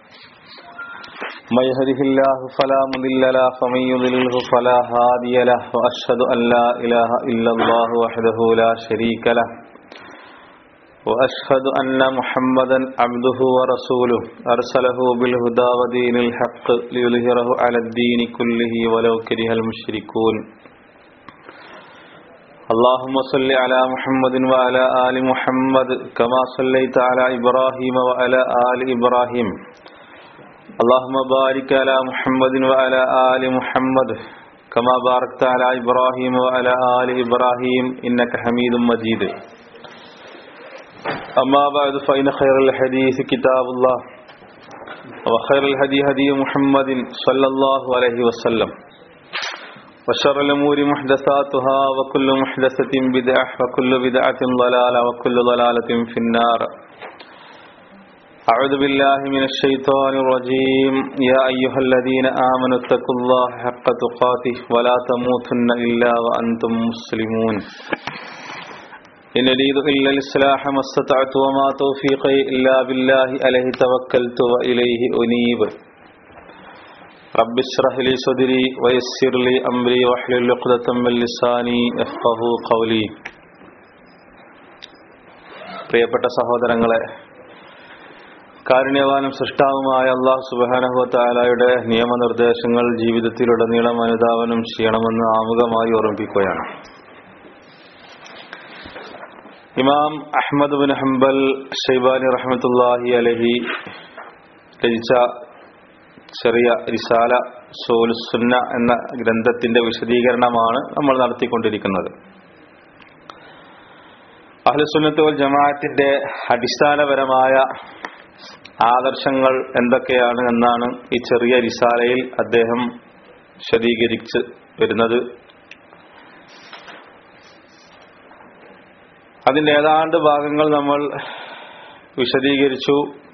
من يهده الله فلا مضل له ومن يضلله فلا هادي له وأشهد أن لا إله إلا الله وحده لا شريك له وأشهد أن محمدا عبده ورسوله أرسله بالهدى ودين الحق ليظهره على الدين كله ولو كره المشركون اللهم صل على محمد وعلى آل محمد كما صليت على إبراهيم وعلى آل إبراهيم اللهم بارك على محمد وعلى آل محمد كما باركت على إبراهيم وعلى آل إبراهيم إنك حميد مجيد أما بعد فإن خير الحديث كتاب الله وخير الهدي هدي محمد صلى الله عليه وسلم وشر الأمور محدثاتها وكل محدثة بدعة وكل بدعة ضلالة وكل ضلالة في النار أعوذ بالله من الشيطان الرجيم يا أيها الذين آمنوا اتقوا الله حق تقاته ولا تموتن إلا وأنتم مسلمون إن أريد إلا الإصلاح ما استطعت وما توفيقي إلا بالله عليه توكلت وإليه أنيب رب اشرح لي صدري ويسر لي أمري واحلل عقدة من لساني يفقهوا قولي പ്രിയപ്പെട്ട സഹോദരങ്ങളെ കാരുണ്യവാനും സൃഷ്ടാവുമായ അള്ളാഹു സുബാനഹു താലായുടെ നിയമനിർദ്ദേശങ്ങൾ ജീവിതത്തിലുടനീളം അനുധാവനം ചെയ്യണമെന്ന് ആമുഖമായി ഓർമ്മിപ്പിക്കുകയാണ് ഇമാം അഹമ്മദ് ബിൻ ഹംബൽ ഷൈബാനി റഹ്മത്തുല്ലാഹി അലഹി രചിച്ച ചെറിയ റിസാല സോലുസുന്ന എന്ന ഗ്രന്ഥത്തിന്റെ വിശദീകരണമാണ് നമ്മൾ നടത്തിക്കൊണ്ടിരിക്കുന്നത് അഹ്ലുസുന്നത്ത് വൽ ജമാഅത്തിന്റെ അടിസ്ഥാനപരമായ ആദർശങ്ങൾ എന്തൊക്കെയാണ് എന്നാണ് ഈ ചെറിയ റിസാലയിൽ അദ്ദേഹം വിശദീകരിച്ച് വരുന്നത് അതിന്റെ ഏതാണ്ട് ഭാഗങ്ങൾ നമ്മൾ വിശദീകരിച്ചു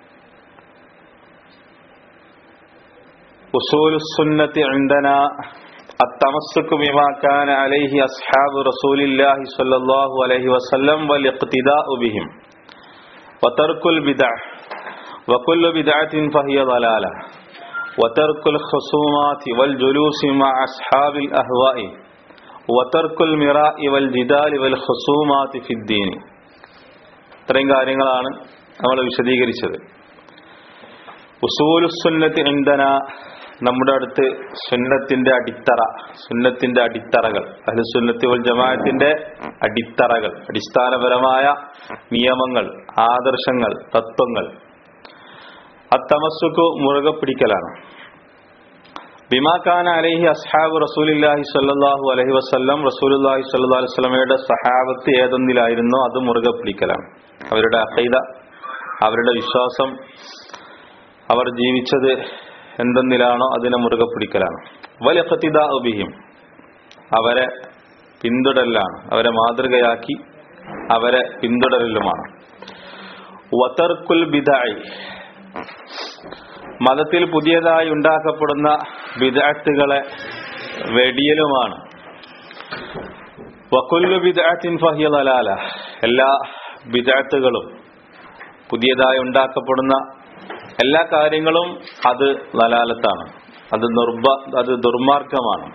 ഉസൂൽ സുന്നത്തി عندنا التمسك بما كان عليه أصحاب رسول الله صلى الله عليه وسلم والاقتداء بهم وترك البدع وكل بدعة فهي ضلالة وترك الخصومات والجلوس مع أصحاب الأهواء وترك المراء والجدال والخصومات في الدين ഇത്രയും കാര്യങ്ങളാണ് നമ്മൾ വിശദീകരിച്ചത് ഉസൂലുസുന്നത്ത് ഇന്ധന നമ്മുടെ അടുത്ത് സുന്നത്തിന്റെ അടിത്തറ സുന്നത്തിന്റെ അടിത്തറകൾ അഹ്ലുസുന്നത്തി വൽ ജമാഅത്തിന്റെ അടിത്തറകൾ അടിസ്ഥാനപരമായ നിയമങ്ങൾ ആദർശങ്ങൾ തത്വങ്ങൾ അത്തമസ്സുക്ക് മുറുകെ പിടിക്കലാണ് ബിമാഖാൻ അലഹി അസ്ഹാബ് റസൂലില്ലാഹി സല്ലാഹു അലഹി വസ്ലം റസൂലുല്ലാഹി സല്ലാ അലൈഹി സ്വലമയുടെ സഹാബത്ത് ഏതൊന്നിലായിരുന്നോ അത് മുറുകെ പിടിക്കലാണ് അവരുടെ അഖൈദ അവരുടെ വിശ്വാസം അവർ ജീവിച്ചത് എന്തെന്നിലാണോ അതിനെ മുറുകെ പിടിക്കലാണ് വലിയ ഉബിഹിം അവരെ പിന്തുടരലാണ് അവരെ മാതൃകയാക്കി അവരെ പിന്തുടരലുമാണ് വതർക്കുൽ ബിദായി മതത്തിൽ പുതിയതായി ഉണ്ടാക്കപ്പെടുന്ന ബിദാത്തുകളെ വെടിയലുമാണ് വക്കുല്ലു ബിദാത്തിൻ ഫഹിയ ദലാല എല്ലാ ബിദാത്തുകളും പുതിയതായി ഉണ്ടാക്കപ്പെടുന്ന എല്ലാ കാര്യങ്ങളും അത് ലലാലത്താണ് അത് നിർബ അത് ദുർമാർഗമാണ്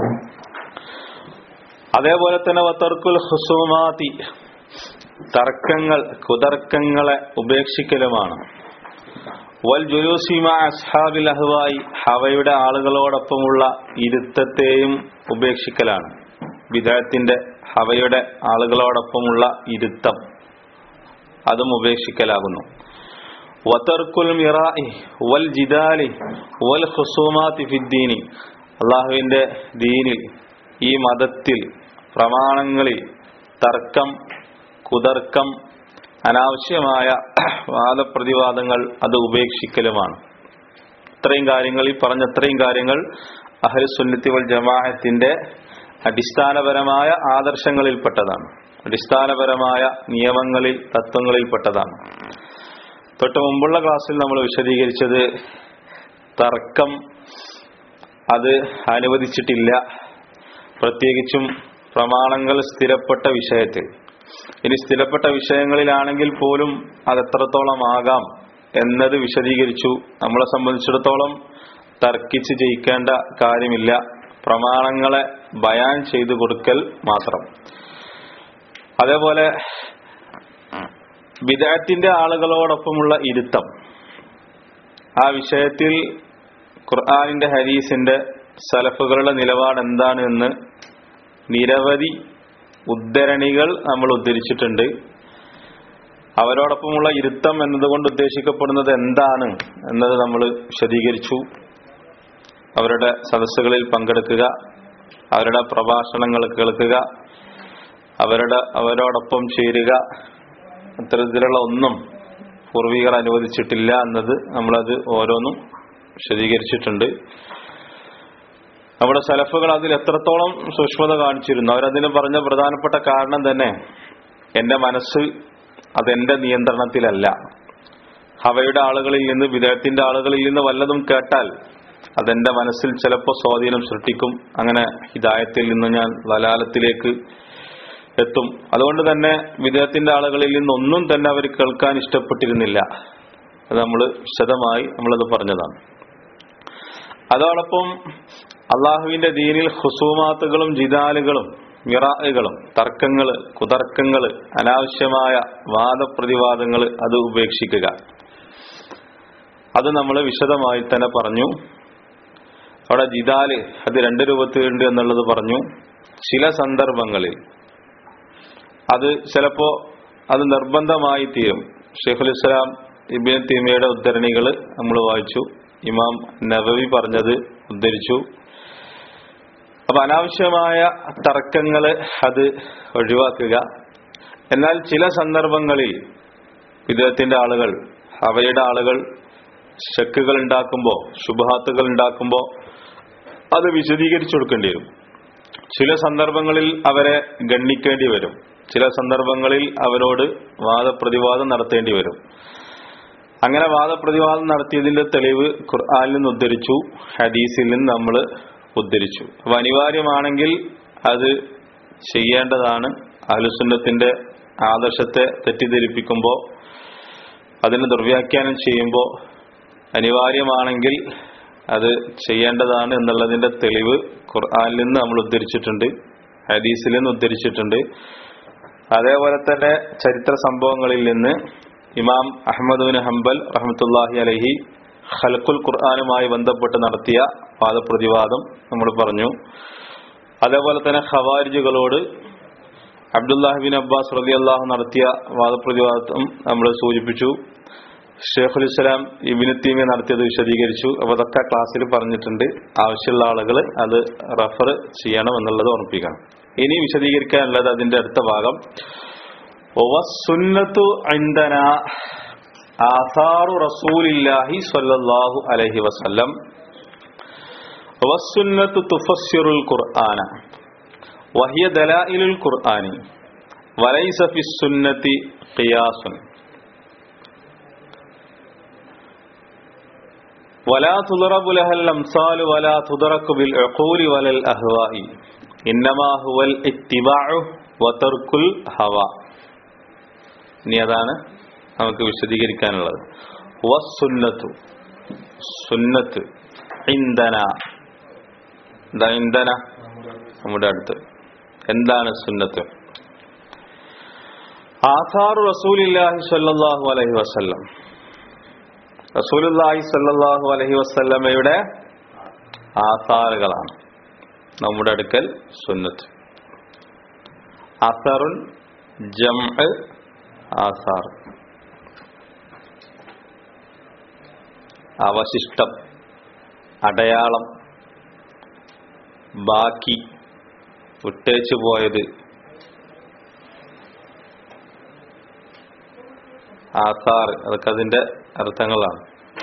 അതേപോലെ തന്നെ വത്തർക്കുൽ ഹുസുമാതി തർക്കങ്ങൾ കുതർക്കങ്ങളെ ഉപേക്ഷിക്കലുമാണ് വൽ ജുലൂസിമ അസ്ഹാബിൽ അഹ്വായി ഹവയുടെ ആളുകളോടൊപ്പമുള്ള ഇരുത്തത്തെയും ഉപേക്ഷിക്കലാണ് വിദേഹത്തിന്റെ ഹവയുടെ ആളുകളോടൊപ്പമുള്ള ഇരുത്തം അതും ഉപേക്ഷിക്കലാകുന്നു വതർക്കുൽ മിറായി വൽ ജിദാലി വൽ ഹുസൂമാത്തി ഫിദ്ദീനി അള്ളാഹുവിന്റെ ദീനിൽ ഈ മതത്തിൽ പ്രമാണങ്ങളിൽ തർക്കം കുതർക്കം അനാവശ്യമായ വാദപ്രതിവാദങ്ങൾ അത് ഉപേക്ഷിക്കലുമാണ് ഇത്രയും കാര്യങ്ങൾ ഈ പറഞ്ഞ ഇത്രയും കാര്യങ്ങൾ അഹലുസുന്നത്തി വൽ ജമാഅത്തിന്റെ അടിസ്ഥാനപരമായ ആദർശങ്ങളിൽപ്പെട്ടതാണ് അടിസ്ഥാനപരമായ നിയമങ്ങളിൽ തത്വങ്ങളിൽപ്പെട്ടതാണ് തൊട്ട് മുമ്പുള്ള ക്ലാസ്സിൽ നമ്മൾ വിശദീകരിച്ചത് തർക്കം അത് അനുവദിച്ചിട്ടില്ല പ്രത്യേകിച്ചും പ്രമാണങ്ങൾ സ്ഥിരപ്പെട്ട വിഷയത്തിൽ ഇനി സ്ഥിരപ്പെട്ട വിഷയങ്ങളിലാണെങ്കിൽ പോലും അത് എത്രത്തോളം ആകാം എന്നത് വിശദീകരിച്ചു നമ്മളെ സംബന്ധിച്ചിടത്തോളം തർക്കിച്ച് ജയിക്കേണ്ട കാര്യമില്ല പ്രമാണങ്ങളെ ബയാൻ ചെയ്തു കൊടുക്കൽ മാത്രം അതേപോലെ വിദഗ്ധത്തിന്റെ ആളുകളോടൊപ്പമുള്ള ഇരുത്തം ആ വിഷയത്തിൽ ഖുർആാനിന്റെ ഹരീസിന്റെ സലഫുകളുടെ നിലപാട് എന്താണ് എന്ന് നിരവധി ഉദ്ധരണികൾ നമ്മൾ ഉദ്ധരിച്ചിട്ടുണ്ട് അവരോടൊപ്പമുള്ള ഇരുത്തം എന്നതുകൊണ്ട് ഉദ്ദേശിക്കപ്പെടുന്നത് എന്താണ് എന്നത് നമ്മൾ വിശദീകരിച്ചു അവരുടെ സദസ്സുകളിൽ പങ്കെടുക്കുക അവരുടെ പ്രഭാഷണങ്ങൾ കേൾക്കുക അവരുടെ അവരോടൊപ്പം ചേരുക അത്തരത്തിലുള്ള ഒന്നും പൂർവികർ അനുവദിച്ചിട്ടില്ല എന്നത് നമ്മളത് ഓരോന്നും വിശദീകരിച്ചിട്ടുണ്ട് നമ്മുടെ സലഫുകൾ അതിൽ എത്രത്തോളം സൂക്ഷ്മത കാണിച്ചിരുന്നു അവരതിന് പറഞ്ഞ പ്രധാനപ്പെട്ട കാരണം തന്നെ എന്റെ മനസ്സ് അതെന്റെ നിയന്ത്രണത്തിലല്ല ഹവയുടെ ആളുകളിൽ നിന്ന് വിദേഹത്തിന്റെ ആളുകളിൽ നിന്ന് വല്ലതും കേട്ടാൽ അതെന്റെ മനസ്സിൽ ചിലപ്പോൾ സ്വാധീനം സൃഷ്ടിക്കും അങ്ങനെ ഹിദായത്തിൽ നിന്ന് ഞാൻ വലാലത്തിലേക്ക് എത്തും അതുകൊണ്ട് തന്നെ വിദേഹത്തിന്റെ ആളുകളിൽ നിന്നൊന്നും തന്നെ അവർ കേൾക്കാൻ ഇഷ്ടപ്പെട്ടിരുന്നില്ല അത് നമ്മൾ വിശദമായി നമ്മളത് പറഞ്ഞതാണ് അതോടൊപ്പം അള്ളാഹുവിന്റെ ദീനിൽ ഹുസൂമാത്തുകളും ജിദാലുകളും മിറാഹുകളും തർക്കങ്ങള് കുതർക്കങ്ങള് അനാവശ്യമായ വാദപ്രതിവാദങ്ങൾ അത് ഉപേക്ഷിക്കുക അത് നമ്മൾ വിശദമായി തന്നെ പറഞ്ഞു അവിടെ ജിദാല് അത് രണ്ട് രൂപത്തിലുണ്ട് എന്നുള്ളത് പറഞ്ഞു ചില സന്ദർഭങ്ങളിൽ അത് ചിലപ്പോ അത് നിർബന്ധമായി തീരും ഷെയ്ഖുൽ ഇസ്ലാം ഇബിൻ തീമയുടെ ഉദ്ധരണികൾ നമ്മൾ വായിച്ചു ഇമാം നബവി പറഞ്ഞത് ഉദ്ധരിച്ചു അപ്പൊ അനാവശ്യമായ തർക്കങ്ങള് അത് ഒഴിവാക്കുക എന്നാൽ ചില സന്ദർഭങ്ങളിൽ വിദേഹത്തിന്റെ ആളുകൾ അവയുടെ ആളുകൾ ഷെക്കുകൾ ഉണ്ടാക്കുമ്പോ ശുഭാത്തുകൾ ഉണ്ടാക്കുമ്പോ അത് വിശദീകരിച്ചു കൊടുക്കേണ്ടി വരും ചില സന്ദർഭങ്ങളിൽ അവരെ ഗണ്ണിക്കേണ്ടി വരും ചില സന്ദർഭങ്ങളിൽ അവരോട് വാദപ്രതിവാദം നടത്തേണ്ടി വരും അങ്ങനെ വാദപ്രതിവാദം നടത്തിയതിന്റെ തെളിവ് ഖുർആാനിൽ നിന്ന് ഉദ്ധരിച്ചു ഹദീസിൽ നിന്ന് നമ്മൾ ഉദ്ധരിച്ചു അപ്പൊ അനിവാര്യമാണെങ്കിൽ അത് ചെയ്യേണ്ടതാണ് അഹ്ലുസുന്നത്തിന്റെ ആദർശത്തെ തെറ്റിദ്ധരിപ്പിക്കുമ്പോൾ അതിന് ദുർവ്യാഖ്യാനം ചെയ്യുമ്പോൾ അനിവാര്യമാണെങ്കിൽ അത് ചെയ്യേണ്ടതാണ് എന്നുള്ളതിന്റെ തെളിവ് ഖുർആാനിൽ നിന്ന് നമ്മൾ ഉദ്ധരിച്ചിട്ടുണ്ട് ഹദീസിൽ നിന്ന് ഉദ്ധരിച്ചിട്ടുണ്ട് അതേപോലെ തന്നെ ചരിത്ര സംഭവങ്ങളിൽ നിന്ന് ഇമാം അഹമ്മദ് ഹംബൽ റഹമത്തുല്ലാഹി അലഹി ഖൽഖുൽ ഖുർആാനുമായി ബന്ധപ്പെട്ട് നടത്തിയ വാദപ്രതിവാദം നമ്മൾ പറഞ്ഞു അതേപോലെ തന്നെ ഖവാരിജുകളോട് അബ്ദുല്ലാഹിബിൻ അബ്ബാസ് റലി അള്ളാഹു നടത്തിയ വാദപ്രതിവാദം നമ്മൾ സൂചിപ്പിച്ചു ഷെയ്ഖുൽ ഇസ്ലാം ഇബിന് തീമി നടത്തിയത് വിശദീകരിച്ചു അപ്പൊ അതൊക്കെ ക്ലാസ്സിൽ പറഞ്ഞിട്ടുണ്ട് ആവശ്യമുള്ള ആളുകൾ അത് റഫർ ചെയ്യണം എന്നുള്ളത് ഓർമ്മിപ്പിക്കണം ഇനി വിശദീകരിക്കാനുള്ളത് അതിന്റെ അടുത്ത ഭാഗം സുന്നത്തു ഇൻദന ആസാറു റസൂലില്ലാഹി സ്വല്ലല്ലാഹു അലൈഹി വസല്ലം വസ്സുന്നത്തു തുഫസ്സിറുൽ ഖുർആന വഹിയ ദലായിലുൽ ഖുർആനി വലൈസ ഫിസ് സുന്നത്തി ഖിയാസുൻ ولا تضرب لها الأمثال ولا تدرك بالعقول ولا الأهواء إنما هو الاتباع وترك الهوى ഇനി അതാണ് നമുക്ക് വിശദീകരിക്കാനുള്ളത് വസുന്നത്തു സുന്നത്ത് ഇന്ധന എന്താ ഇന്ധന നമ്മുടെ അടുത്ത് എന്താണ് സുന്നത്ത് ആസാറു റസൂലില്ലാഹി സ്വല്ലല്ലാഹു അലൈഹി വസല്ലം റസൂലുല്ലാഹി സല്ലാഹു അലഹി വസ്ല്ലമയുടെ ആസാറുകളാണ് നമ്മുടെ അടുക്കൽ സുന്നത്ത് അസറുൻ ജം ആസാർ അവശിഷ്ടം അടയാളം ബാക്കി വിട്ടേച്ചു പോയത് ആസാർ അതൊക്കെ അതിന്റെ അർത്ഥങ്ങളാണ്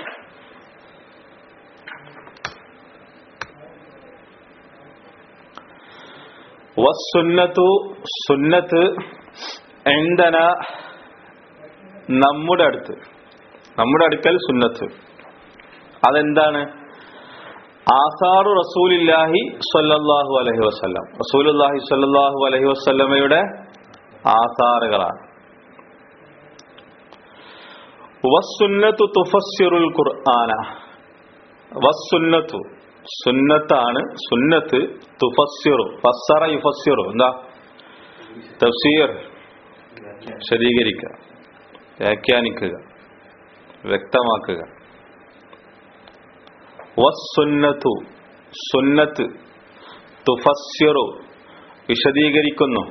വസുന്നത്തു സുന്നത്ത് എന്തന നമ്മുടെ അടുത്ത് നമ്മുടെ അടുക്കൽ സുന്നത്ത് അതെന്താണ് ആസാറു റസൂലില്ലാഹി സ്വല്ലല്ലാഹു അലൈഹി വസല്ലം റസൂലുല്ലാഹി സ്വല്ലല്ലാഹു അലൈഹി വസല്ലമയുടെ ആസാറുകളാണ് വസ്സുന്നത്തു തുഫസ്സിറുൽ ഖുർആന വസ്സുന്നത്തു സുന്നത്താണ് സുന്നത്ത് തുഫസ്സിറു ഫസ്സറ യുഫസ്സിറു എന്താ തഫ്സീർ ശരീകരിക്കുക വ്യാഖ്യാനിക്കുക വ്യക്തമാക്കുക വസ്സുന്നത്തു സുന്നത്ത് തുഫസ്സിറു വിശദീകരിക്കുന്നു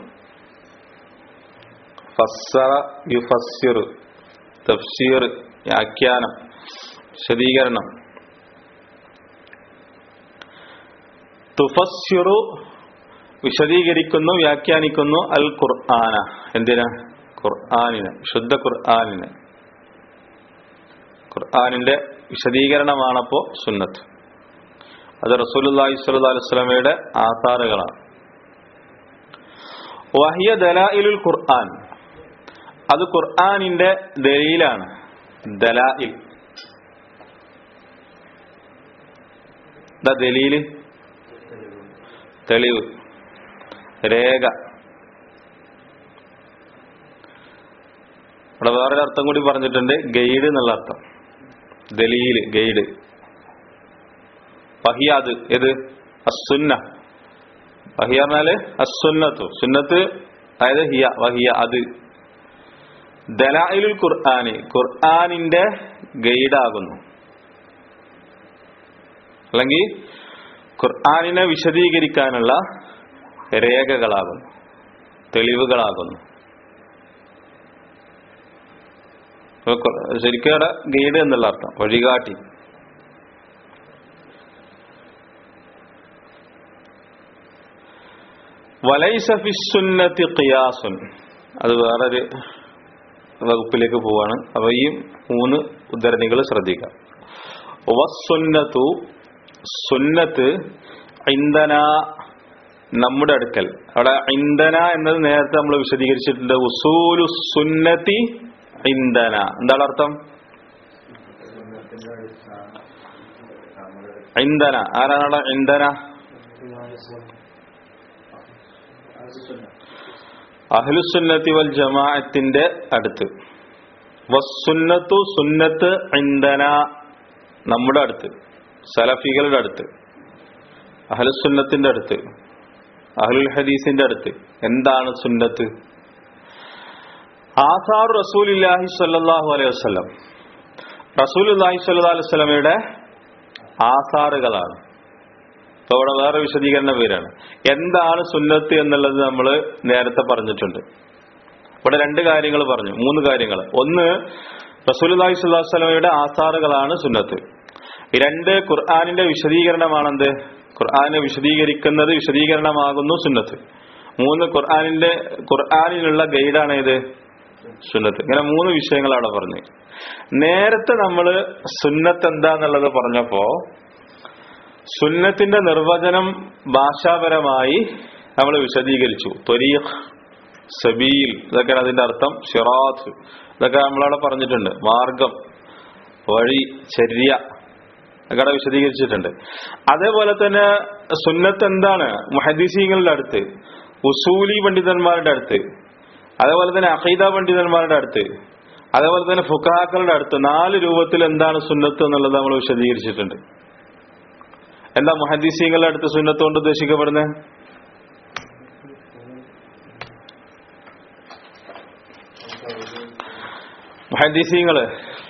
ഫസ്സറ യുഫസ്സിറു തഫ്സീർ വ്യാഖ്യാനം വിശദീകരണം തുഫസ്സിറു വിശദീകരിക്കുന്നു വ്യാഖ്യാനിക്കുന്നു അൽ ഖുർആന എന്തിനാ ഖുർആനിന് ശുദ്ധ ഖുർആനിന് ഖുർആനിന്റെ വിശദീകരണമാണപ്പോ സുന്നത്ത് അത് റസൂലുള്ളാഹി സ്വല്ലല്ലാഹു അലൈഹി വസല്ലമയുടെ ആധാറുകളാണ് വഹിയ ദലായിലുൽ ഖുർആൻ അത് ഖുർആനിന്റെ ദലീലാണ് ദലായിൽ എന്താ ദലീല് തെളിവ് രേഖ ഇവിടെ വേറൊരു അർത്ഥം കൂടി പറഞ്ഞിട്ടുണ്ട് ഗൈഡ് എന്നുള്ള അർത്ഥം ദലീല് ഗൈഡ് വഹിയാത് ഏത് അസുന്ന വഹിയ പറഞ്ഞാല് അസുന്നത്തു സുന്നത്ത് അതായത് ഹിയ വഹിയ അത് ദലായിലുൽ ഖുർആാന് ഖുർആാനിന്റെ ഗൈഡാകുന്നു അല്ലെങ്കിൽ ഖുർആാനിനെ വിശദീകരിക്കാനുള്ള രേഖകളാകുന്നു തെളിവുകളാകുന്നു ശരിക്കും അവിടെ ഗൈഡ് എന്നുള്ള അർത്ഥം വഴികാട്ടി വലൈസഫിസുന്നത്തി ഖിയാസുൻ അത് വേറൊരു വകുപ്പിലേക്ക് പോവാണ് അപ്പൊ ഈ മൂന്ന് ഉദ്ധരണികൾ ശ്രദ്ധിക്കാം വസ്സുന്നത്തു സുന്നത്ത് ഇന്ധന നമ്മുടെ അടുക്കൽ അവിടെ ഇന്ധന എന്നത് നേരത്തെ നമ്മൾ വിശദീകരിച്ചിട്ടുണ്ട് ഉസൂലു സുന്നത്തി ഇന്ധന എന്താണ് അർത്ഥം ഇന്ധന ആരാണ് അവിടെ ഇന്ധന അഹ്ലുസുന്നത്തി വൽ ജമാഅത്തിന്റെ അടുത്ത് വസ്സുന്നത്തു സുന്നത്ത് ഇന്ധന നമ്മുടെ അടുത്ത് സലഫികളുടെ അടുത്ത് അഹ്ലുസുന്നത്തിന്റെ അടുത്ത് അഹ്ലുൽ ഹദീസിന്റെ അടുത്ത് എന്താണ് സുന്നത്ത് ആസാർ റസൂലില്ലാഹി സ്വല്ലല്ലാഹു അലൈഹി വസല്ലം റസൂലുല്ലാഹി സ്വല്ലല്ലാഹു അലൈഹി വസല്ലമയുടെ ആസാറുകളാണ് ഇപ്പൊ ഇവിടെ വേറെ വിശദീകരണ പേരാണ് എന്താണ് സുന്നത്ത് എന്നുള്ളത് നമ്മൾ നേരത്തെ പറഞ്ഞിട്ടുണ്ട് ഇവിടെ രണ്ട് കാര്യങ്ങൾ പറഞ്ഞു മൂന്ന് കാര്യങ്ങൾ ഒന്ന് റസൂലുല്ലാഹി സ്വല്ലല്ലാഹു അലൈഹി വസല്ലമയുടെ ആസാറുകളാണ് സുന്നത്ത് രണ്ട് ഖുർആാനിന്റെ വിശദീകരണമാണെന്ത് ഖുർആാനെ വിശദീകരിക്കുന്നത് വിശദീകരണമാകുന്നു സുന്നത്ത് മൂന്ന് ഖുർആാനിന്റെ ഖുർആാനിലുള്ള ഗൈഡാണ് ഏത് സുന്നത്ത് ഇങ്ങനെ മൂന്ന് വിഷയങ്ങളാണ് പറഞ്ഞത് നേരത്തെ നമ്മൾ സുന്നത്ത് എന്താന്നുള്ളത് പറഞ്ഞപ്പോ സുന്നത്തിന്റെ നിർവചനം ഭാഷാപരമായി നമ്മൾ വിശദീകരിച്ചു ത്വരീഖ് സബീൽ ഇതൊക്കെയാണ് അതിന്റെ അർത്ഥം ഷിറാത്ത് ഇതൊക്കെ നമ്മളവിടെ പറഞ്ഞിട്ടുണ്ട് മാർഗം വഴി ചര്യ ഒക്കെ അവിടെ വിശദീകരിച്ചിട്ടുണ്ട് അതേപോലെ തന്നെ സുന്നത്ത് എന്താണ് മുഹദീസീങ്ങളുടെ അടുത്ത് ഉസൂലി പണ്ഡിതന്മാരുടെ അടുത്ത് അതേപോലെ തന്നെ അഖീദ പണ്ഡിതന്മാരുടെ അടുത്ത് അതേപോലെ തന്നെ ഫുഖാക്കളുടെ അടുത്ത് നാല് രൂപത്തിൽ എന്താണ് സുന്നത്ത് എന്നുള്ളത് നമ്മൾ വിശദീകരിച്ചിട്ടുണ്ട് എന്താ മുഹദീസീങ്ങളുടെ അടുത്ത് സുന്നത്ത് കൊണ്ട് ഉദ്ദേശിക്കപ്പെടുന്നത് മുഹദീസീങ്ങള്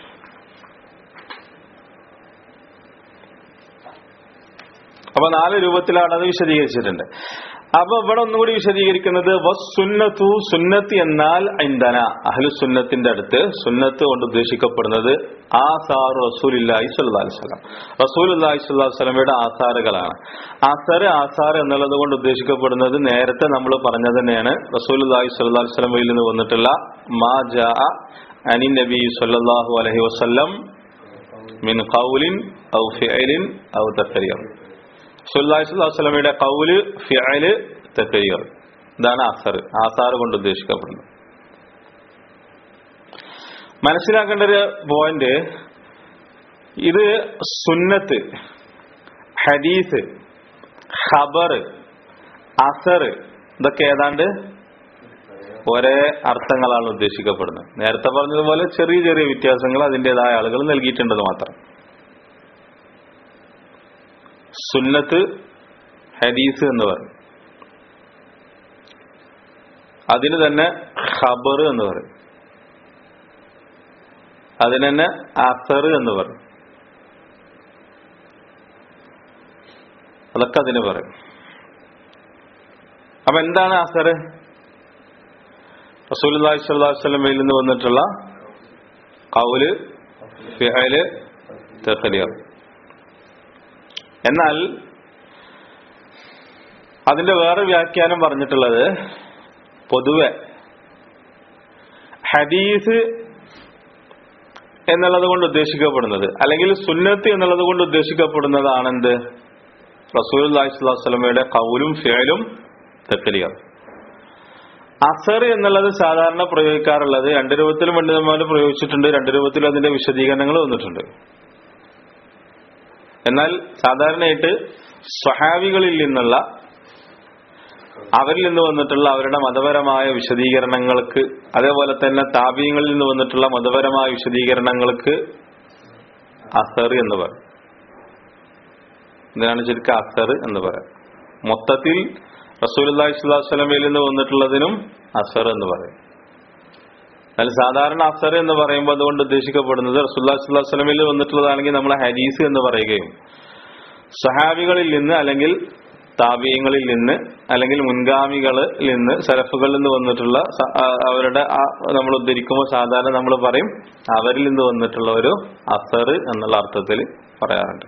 അപ്പൊ നാല് രൂപത്തിലാണ് അത് വിശദീകരിച്ചിട്ടുണ്ട് അപ്പൊ ഇവിടെ ഒന്നുകൂടി വിശദീകരിക്കുന്നത് വസ്സുന്നത്തു സുന്നത്ത് എന്നാൽ ഇന്ധന അഹ്ലു സുന്നത്തിന്റെ അടുത്ത് സുന്നത്ത് കൊണ്ട് ഉദ്ദേശിക്കപ്പെടുന്നത് ആസാർ റസൂലില്ലാഹി സ്വല്ലല്ലാഹി അലൈഹി വസല്ലം റസൂലുള്ളാഹി സ്വല്ലല്ലാഹി അലൈഹി വസല്ലമയുടെ ആസാറുകളാണ് ആസാർ ആസാർ എന്നുള്ളത് കൊണ്ട് ഉദ്ദേശിക്കപ്പെടുന്നത് നേരത്തെ നമ്മൾ പറഞ്ഞത് തന്നെയാണ് റസൂലുള്ളാഹി സ്വല്ലല്ലാഹി അലൈഹി വസല്ലമയിൽ നിന്ന് വന്നിട്ടുള്ള മാ ജാ അനി നബി സ്വല്ലല്ലാഹു അലൈഹി വസല്ലം മിൻ ഖൗലിൻ ഔ ഫിഅലിൻ ഔ തഖരീർ സുല്ലാസ്ലമയുടെ കൗല് ഫിഅല് തെക്കയ്യർ ഇതാണ് ആസർ ആസാർ കൊണ്ട് ഉദ്ദേശിക്കപ്പെടുന്നത് മനസ്സിലാക്കേണ്ട ഒരു പോയിന്റ് ഇത് സുന്നത്ത് ഹദീസ് ഖബർ അസർ ഇതൊക്കെ ഏതാണ്ട് ഒരേ അർത്ഥങ്ങളാണ് ഉദ്ദേശിക്കപ്പെടുന്നത് നേരത്തെ പറഞ്ഞതുപോലെ ചെറിയ ചെറിയ വ്യത്യാസങ്ങൾ അതിൻ്റെതായ ആളുകൾ നൽകിയിട്ടുണ്ടെന്ന് മാത്രം സുന്നത്ത് ഹദീസ് എന്ന് പറയും അതിന് തന്നെ ഖബർ എന്ന് പറയും അതിന് തന്നെ അസർ എന്ന് പറയും അതൊക്കെ അതിന് പറയും അപ്പൊ എന്താണ് അസർ റസൂൽ സ്വല്ലമയിൽ നിന്ന് വന്നിട്ടുള്ള കൗല് ഫിഹല് തെഹലിയർ എന്നാൽ അതിന്റെ വേറെ വ്യാഖ്യാനം പറഞ്ഞിട്ടുള്ളത് പൊതുവെ ഹദീസ് എന്നുള്ളത് കൊണ്ട് ഉദ്ദേശിക്കപ്പെടുന്നത് അല്ലെങ്കിൽ സുന്നത്ത് എന്നുള്ളത് കൊണ്ട് ഉദ്ദേശിക്കപ്പെടുന്നതാണ് എന്ത് റസൂൽ അള്ളാഹിസ്വലമയുടെ കൗലും ഫേലും തെക്കലിയർ അസർ എന്നുള്ളത് സാധാരണ പ്രയോഗിക്കാറുള്ളത് രണ്ട് രൂപത്തിലും പണ്ഡിതന്മാർ പ്രയോഗിച്ചിട്ടുണ്ട് രണ്ട് രൂപത്തിലും അതിന്റെ വിശദീകരണങ്ങൾ വന്നിട്ടുണ്ട് എന്നാൽ സാധാരണയായിട്ട് സ്വഹാവികളിൽ നിന്നുള്ള അവരിൽ നിന്ന് വന്നിട്ടുള്ള അവരുടെ മതപരമായ വിശദീകരണങ്ങൾക്ക് അതേപോലെ തന്നെ താപീയങ്ങളിൽ നിന്ന് വന്നിട്ടുള്ള മതപരമായ വിശദീകരണങ്ങൾക്ക് അസർ എന്ന് പറയും ഇതിനാണ് ശരിക്കും അസർ എന്ന് പറയാം മൊത്തത്തിൽ റസൂൽ സ്വലമയിൽ നിന്ന് വന്നിട്ടുള്ളതിനും അസർ എന്ന് പറയും എന്നാൽ സാധാരണ അസർ എന്ന് പറയുമ്പോൾ അതുകൊണ്ട് ഉദ്ദേശിക്കപ്പെടുന്നത് റസൂല്ലാ സ്വലമയിൽ വന്നിട്ടുള്ളതാണെങ്കിൽ നമ്മൾ ഹദീസ് എന്ന് പറയുകയും സഹാബികളിൽ നിന്ന് അല്ലെങ്കിൽ താപീയങ്ങളിൽ നിന്ന് അല്ലെങ്കിൽ മുൻഗാമികളിൽ നിന്ന് സലഫുകളിൽ നിന്ന് വന്നിട്ടുള്ള സ- ആ, അവരുടെ ആ നമ്മൾ ഉദ്ധരിക്കുമ്പോൾ സാധാരണ നമ്മൾ പറയും അവരിൽ നിന്ന് വന്നിട്ടുള്ള ഒരു അസർ എന്നുള്ള അർത്ഥത്തിൽ പറയാറുണ്ട്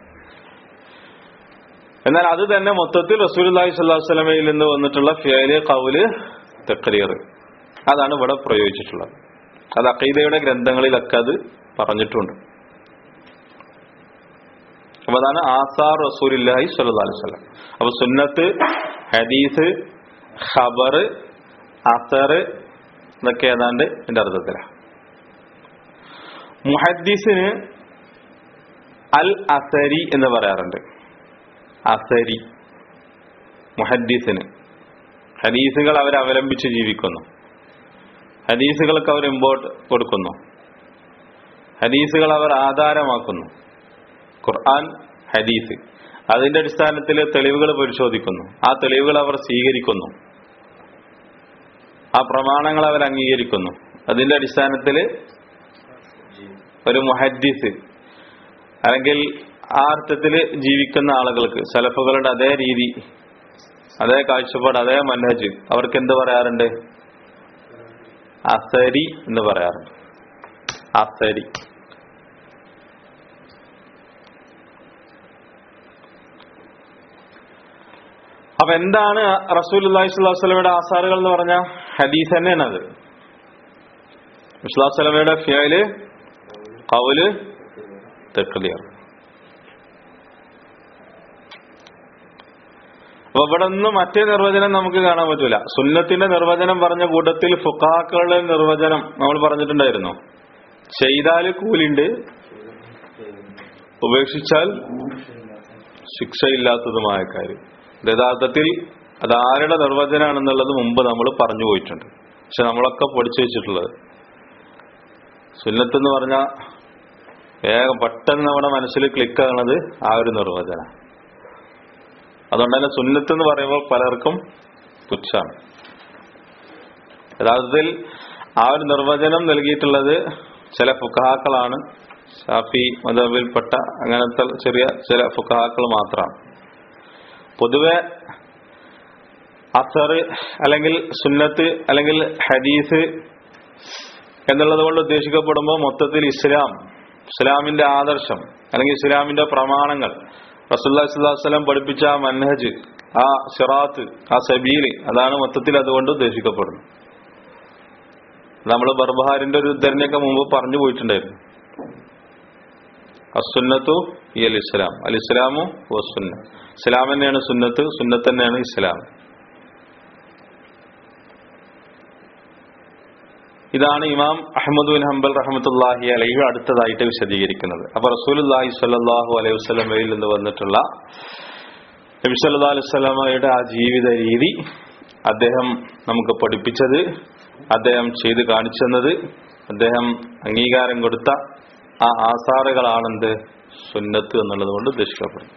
എന്നാൽ അത് തന്നെ മൊത്തത്തിൽ റസൂലി സ്വല്ലാഹു സ്വലമയിൽ നിന്ന് വന്നിട്ടുള്ള ഫിയല് കൗല് തെക്കറിയർ അതാണ് ഇവിടെ പ്രയോഗിച്ചിട്ടുള്ളത് അത് അക്കീദയുടെ ഗ്രന്ഥങ്ങളിലൊക്കെ അത് പറഞ്ഞിട്ടുണ്ട് അപ്പൊ അതാണ് ആസാർ റസൂലില്ലാഹി സ്വല്ലല്ലാഹി അലൈഹി വസല്ലം അപ്പൊ സുന്നത്ത് ഹദീസ് ഖബർ അസർ ഇതൊക്കെ ഏതാണ്ട് ഇതിന്റെ അർത്ഥത്തിലാണ് മുഹദ്ദീസിന് അൽ അസരി എന്ന് പറയാറുണ്ട് അസരി മുഹദ്ദീസിന് ഹദീസുകൾ അവർ അവലംബിച്ച് ജീവിക്കുന്നു ഹദീസുകൾക്ക് അവർ ഇമ്പോർട്ട് കൊടുക്കുന്നു ഹദീസുകൾ അവർ ആധാരമാക്കുന്നു ഖുർആൻ ഹദീസ് അതിന്റെ അടിസ്ഥാനത്തിൽ തെളിവുകൾ പരിശോധിക്കുന്നു ആ തെളിവുകൾ അവർ സ്വീകരിക്കുന്നു ആ പ്രമാണങ്ങൾ അവർ അംഗീകരിക്കുന്നു അതിന്റെ അടിസ്ഥാനത്തിൽ ഒരു മുഹദ്ദീസ് അല്ലെങ്കിൽ ആ അർത്ഥത്തിൽ ജീവിക്കുന്ന ആളുകൾക്ക് സലഫുകളുടെ അതേ രീതി അതേ കാഴ്ചപ്പാട് അതേ മനഹജ് അവർക്ക് എന്ത് പറയാറുണ്ട് അസരി എന്ന് പറയാറുണ്ട് അസരി അപ്പൊ എന്താണ് റസൂൽ അള്ളാഹിസ്വല്ലാസ്ലമയുടെ ആസാറുകൾ എന്ന് പറഞ്ഞ ഹദീസ് തന്നെയാണ് അത് വിസ്ലാസ്ലമയുടെ ഫിയല് കൗല് തെക്കലിയർ അപ്പൊ ഇവിടെ നിന്ന് മറ്റേ നിർവചനം നമുക്ക് കാണാൻ പറ്റൂല സുന്നത്തിന്റെ നിർവചനം പറഞ്ഞ കൂട്ടത്തിൽ ഫുക്കാക്കളുടെ നിർവചനം നമ്മൾ പറഞ്ഞിട്ടുണ്ടായിരുന്നു ചെയ്താല് കൂലിണ്ട് ഉപേക്ഷിച്ചാൽ ശിക്ഷയില്ലാത്തതുമായ കാര്യം ഇത് യഥാർത്ഥത്തിൽ അത് ആരുടെ നിർവചനമാണെന്നുള്ളത് മുമ്പ് നമ്മൾ പറഞ്ഞു പോയിട്ടുണ്ട് പക്ഷെ നമ്മളൊക്കെ പഠിച്ചു വെച്ചിട്ടുള്ളത് സുന്നത്ത് എന്ന് പറഞ്ഞാൽ വേഗം പെട്ടെന്ന് നമ്മുടെ മനസ്സിൽ ക്ലിക്ക് ആകുന്നത് ആ ഒരു നിർവചനം അതുകൊണ്ട് തന്നെ സുന്നത്ത് എന്ന് പറയുമ്പോൾ പലർക്കും പുച്ഛാണ് യഥാർത്ഥത്തിൽ ആ ഒരു നിർവചനം നൽകിയിട്ടുള്ളത് ചില ഫുഖാക്കളാണ് ഷാഫി മതബിൽപ്പെട്ട അങ്ങനത്തെ ചെറിയ ചില ഫുഖാക്കൾ മാത്രമാണ് പൊതുവെ അസർ അല്ലെങ്കിൽ സുന്നത്ത് അല്ലെങ്കിൽ ഹദീസ് എന്നുള്ളത് കൊണ്ട് ഉദ്ദേശിക്കപ്പെടുമ്പോൾ മൊത്തത്തിൽ ഇസ്ലാം ഇസ്ലാമിന്റെ ആദർശം അല്ലെങ്കിൽ ഇസ്ലാമിന്റെ പ്രമാണങ്ങൾ റസുല്ലാസ്ലാം പഠിപ്പിച്ച ആ മൻഹജ് ആ സിറാത്ത് ആ സബീല് അതാണ് മൊത്തത്തിൽ അതുകൊണ്ട് ഉദ്ദേശിക്കപ്പെടുന്നത് നമ്മൾ ബർബഹാരിന്റെ ഒരു ഉദ്ധരണിയൊക്കെ മുമ്പ് പറഞ്ഞു പോയിട്ടുണ്ടായിരുന്നു അസുന്നത്തു ഈ അൽ ഇസ്ലാം അൽ ഇസ്ലാമു സുന്ന ഇസ്ലാം തന്നെയാണ് സുന്നത്ത് സുന്നത്ത് തന്നെയാണ് ഇസ്ലാം ഇതാണ് ഇമാം അഹമ്മദ് ബിൻ ഹംബൽ റഹമത്തുല്ലാഹി അലൈഹി അടുത്തതായിട്ട് വിശദീകരിക്കുന്നത് അപ്പൊ റസൂലുല്ലാഹി സ്വല്ലല്ലാഹു അലൈഹി വസല്ലമയിൽ നിന്ന് വന്നിട്ടുള്ള നബി സല്ലല്ലാഹു അലൈഹി വസല്ലമയുടെ ആ ജീവിത രീതി അദ്ദേഹം നമുക്ക് പഠിപ്പിച്ചത് അദ്ദേഹം ചെയ്ത് കാണിച്ചു തന്നത് അദ്ദേഹം അംഗീകാരം കൊടുത്ത ആ ആസാറുകളാണെന്ത് സുന്നത്ത് എന്നുള്ളത് കൊണ്ട് ഉദ്ദേശിക്കപ്പെടുന്നു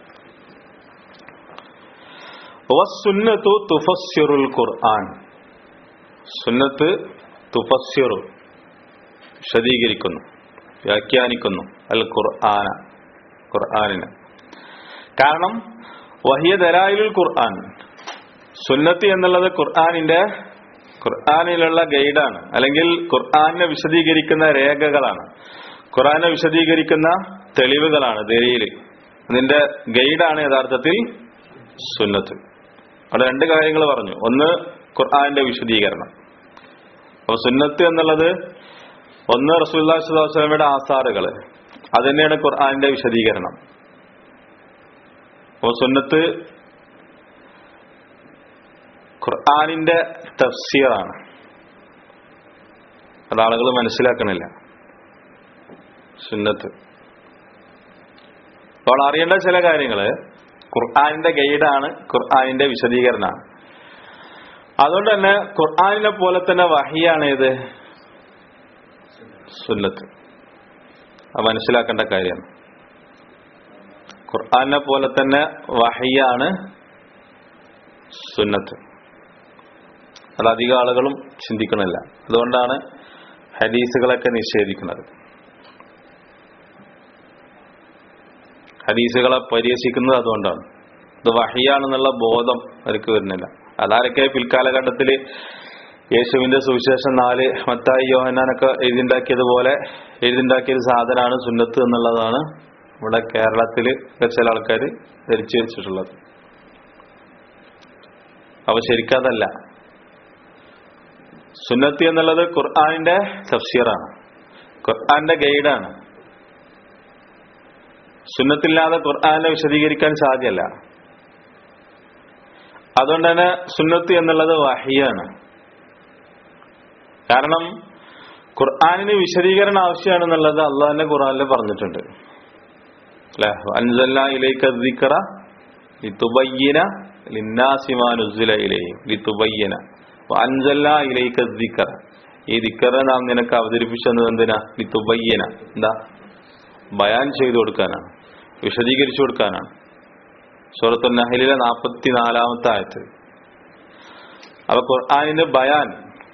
വസ്സുന്നത്തു തുഫസ്സിറുൽ ഖുർആൻ സുന്നത്ത് തുഫസ്സിറു വിശദീകരിക്കുന്നു വ്യാഖ്യാനിക്കുന്നു അൽ ഖുർആന ഖുർആനിന് കാരണം വഹിയ ദലായിലുൽ ഖുർആൻ സുന്നത്ത് എന്നുള്ളത് ഖുർആനിന്റെ ഖുർആനിലുള്ള ഗൈഡാണ് അല്ലെങ്കിൽ ഖുർആനെ വിശദീകരിക്കുന്ന രേഖകളാണ് ഖുർആനെ വിശദീകരിക്കുന്ന തെളിവുകളാണ് ദലീല് അതിന്റെ ഗൈഡാണ് യഥാർത്ഥത്തിൽ സുന്നത്ത് അവിടെ രണ്ട് കാര്യങ്ങൾ പറഞ്ഞു ഒന്ന് ഖുർആന്റെ വിശദീകരണം അപ്പൊ സുന്നത്ത് എന്നുള്ളത് ഒന്ന് റസൂല്ലാ സ്വലമയുടെ ആസാറുകൾ അത് തന്നെയാണ് ഖുർആന്റെ വിശദീകരണം അപ്പൊ സുന്നത്ത് ഖുർആാനിന്റെ തഫ്സീറാണ് അത് ആളുകൾ മനസ്സിലാക്കണില്ല സുന്നത്ത് അപ്പോൾ അറിയേണ്ട ചില കാര്യങ്ങള് ഖുർആാനിന്റെ ഗൈഡാണ് ഖുർആാനിന്റെ വിശദീകരണമാണ് അതുകൊണ്ട് തന്നെ ഖുർആാനിനെ പോലെ തന്നെ വഹിയാണ് ഏത് സുന്നത്ത് അത് മനസ്സിലാക്കേണ്ട കാര്യമാണ് ഖുർആാനിനെ പോലെ തന്നെ വഹിയാണ് സുന്നത്ത് അത് അധികം ആളുകളും ചിന്തിക്കണില്ല അതുകൊണ്ടാണ് ഹദീസുകളൊക്കെ നിഷേധിക്കുന്നത് ഹദീസുകളെ പരിഹസിക്കുന്നത് അതുകൊണ്ടാണ് ഇത് വഹിയാണെന്നുള്ള ബോധം അവർക്ക് വരുന്നില്ല അതാരൊക്കെ പിൽക്കാലഘട്ടത്തിൽ യേശുവിന്റെ സുവിശേഷം നാല് മത്തായി യോഹനാനൊക്കെ എഴുതിണ്ടാക്കിയതുപോലെ എഴുതിണ്ടാക്കിയ ഒരു സാധനമാണ് സുന്നത്ത് എന്നുള്ളതാണ് ഇവിടെ കേരളത്തിൽ ചില ആൾക്കാർ ധരിച്ചു വെച്ചിട്ടുള്ളത് അവ ശരിക്കതല്ല സുന്നത്തി എന്നുള്ളത് ഖുർആാനിന്റെ തഫ്സീറാണ് ഖുർആാന്റെ ഗൈഡാണ് സുന്നത്തില്ലാതെ ഖുർആാനെ വിശദീകരിക്കാൻ സാധ്യമല്ല അതുകൊണ്ട് തന്നെ സുന്നത്ത് എന്നുള്ളത് വഹിയാണ് കാരണം ഖുർആാനിന് വിശദീകരണം ആവശ്യമാണെന്നുള്ളത് അള്ളാഹിന്റെ ഖുർആാനിൽ പറഞ്ഞിട്ടുണ്ട് അല്ലെ അൻസല്ല ഇലേക്ക് ദിക്കറ ലിതുബയ്യന ലിന്നാസിമാനുസില ഇലയും ലിതുബയ്യന അൻസല്ല ഇലേക്ക് ദിക്കറ ഈ ദിക്കറ നാം നിനക്ക് അവതരിപ്പിച്ചത് എന്തിനാ ലിതുബയ്യന എന്താ ബയാൻ ചെയ്തു കൊടുക്കാനാണ് വിശദീകരിച്ചു കൊടുക്കാനാണ് സൂറത്തു നഹലിലെ നാൽപ്പത്തി നാലാമത്തെ ആയത്ത് അപ്പൊ ഖുർആാനിന്റെ ബയാൻ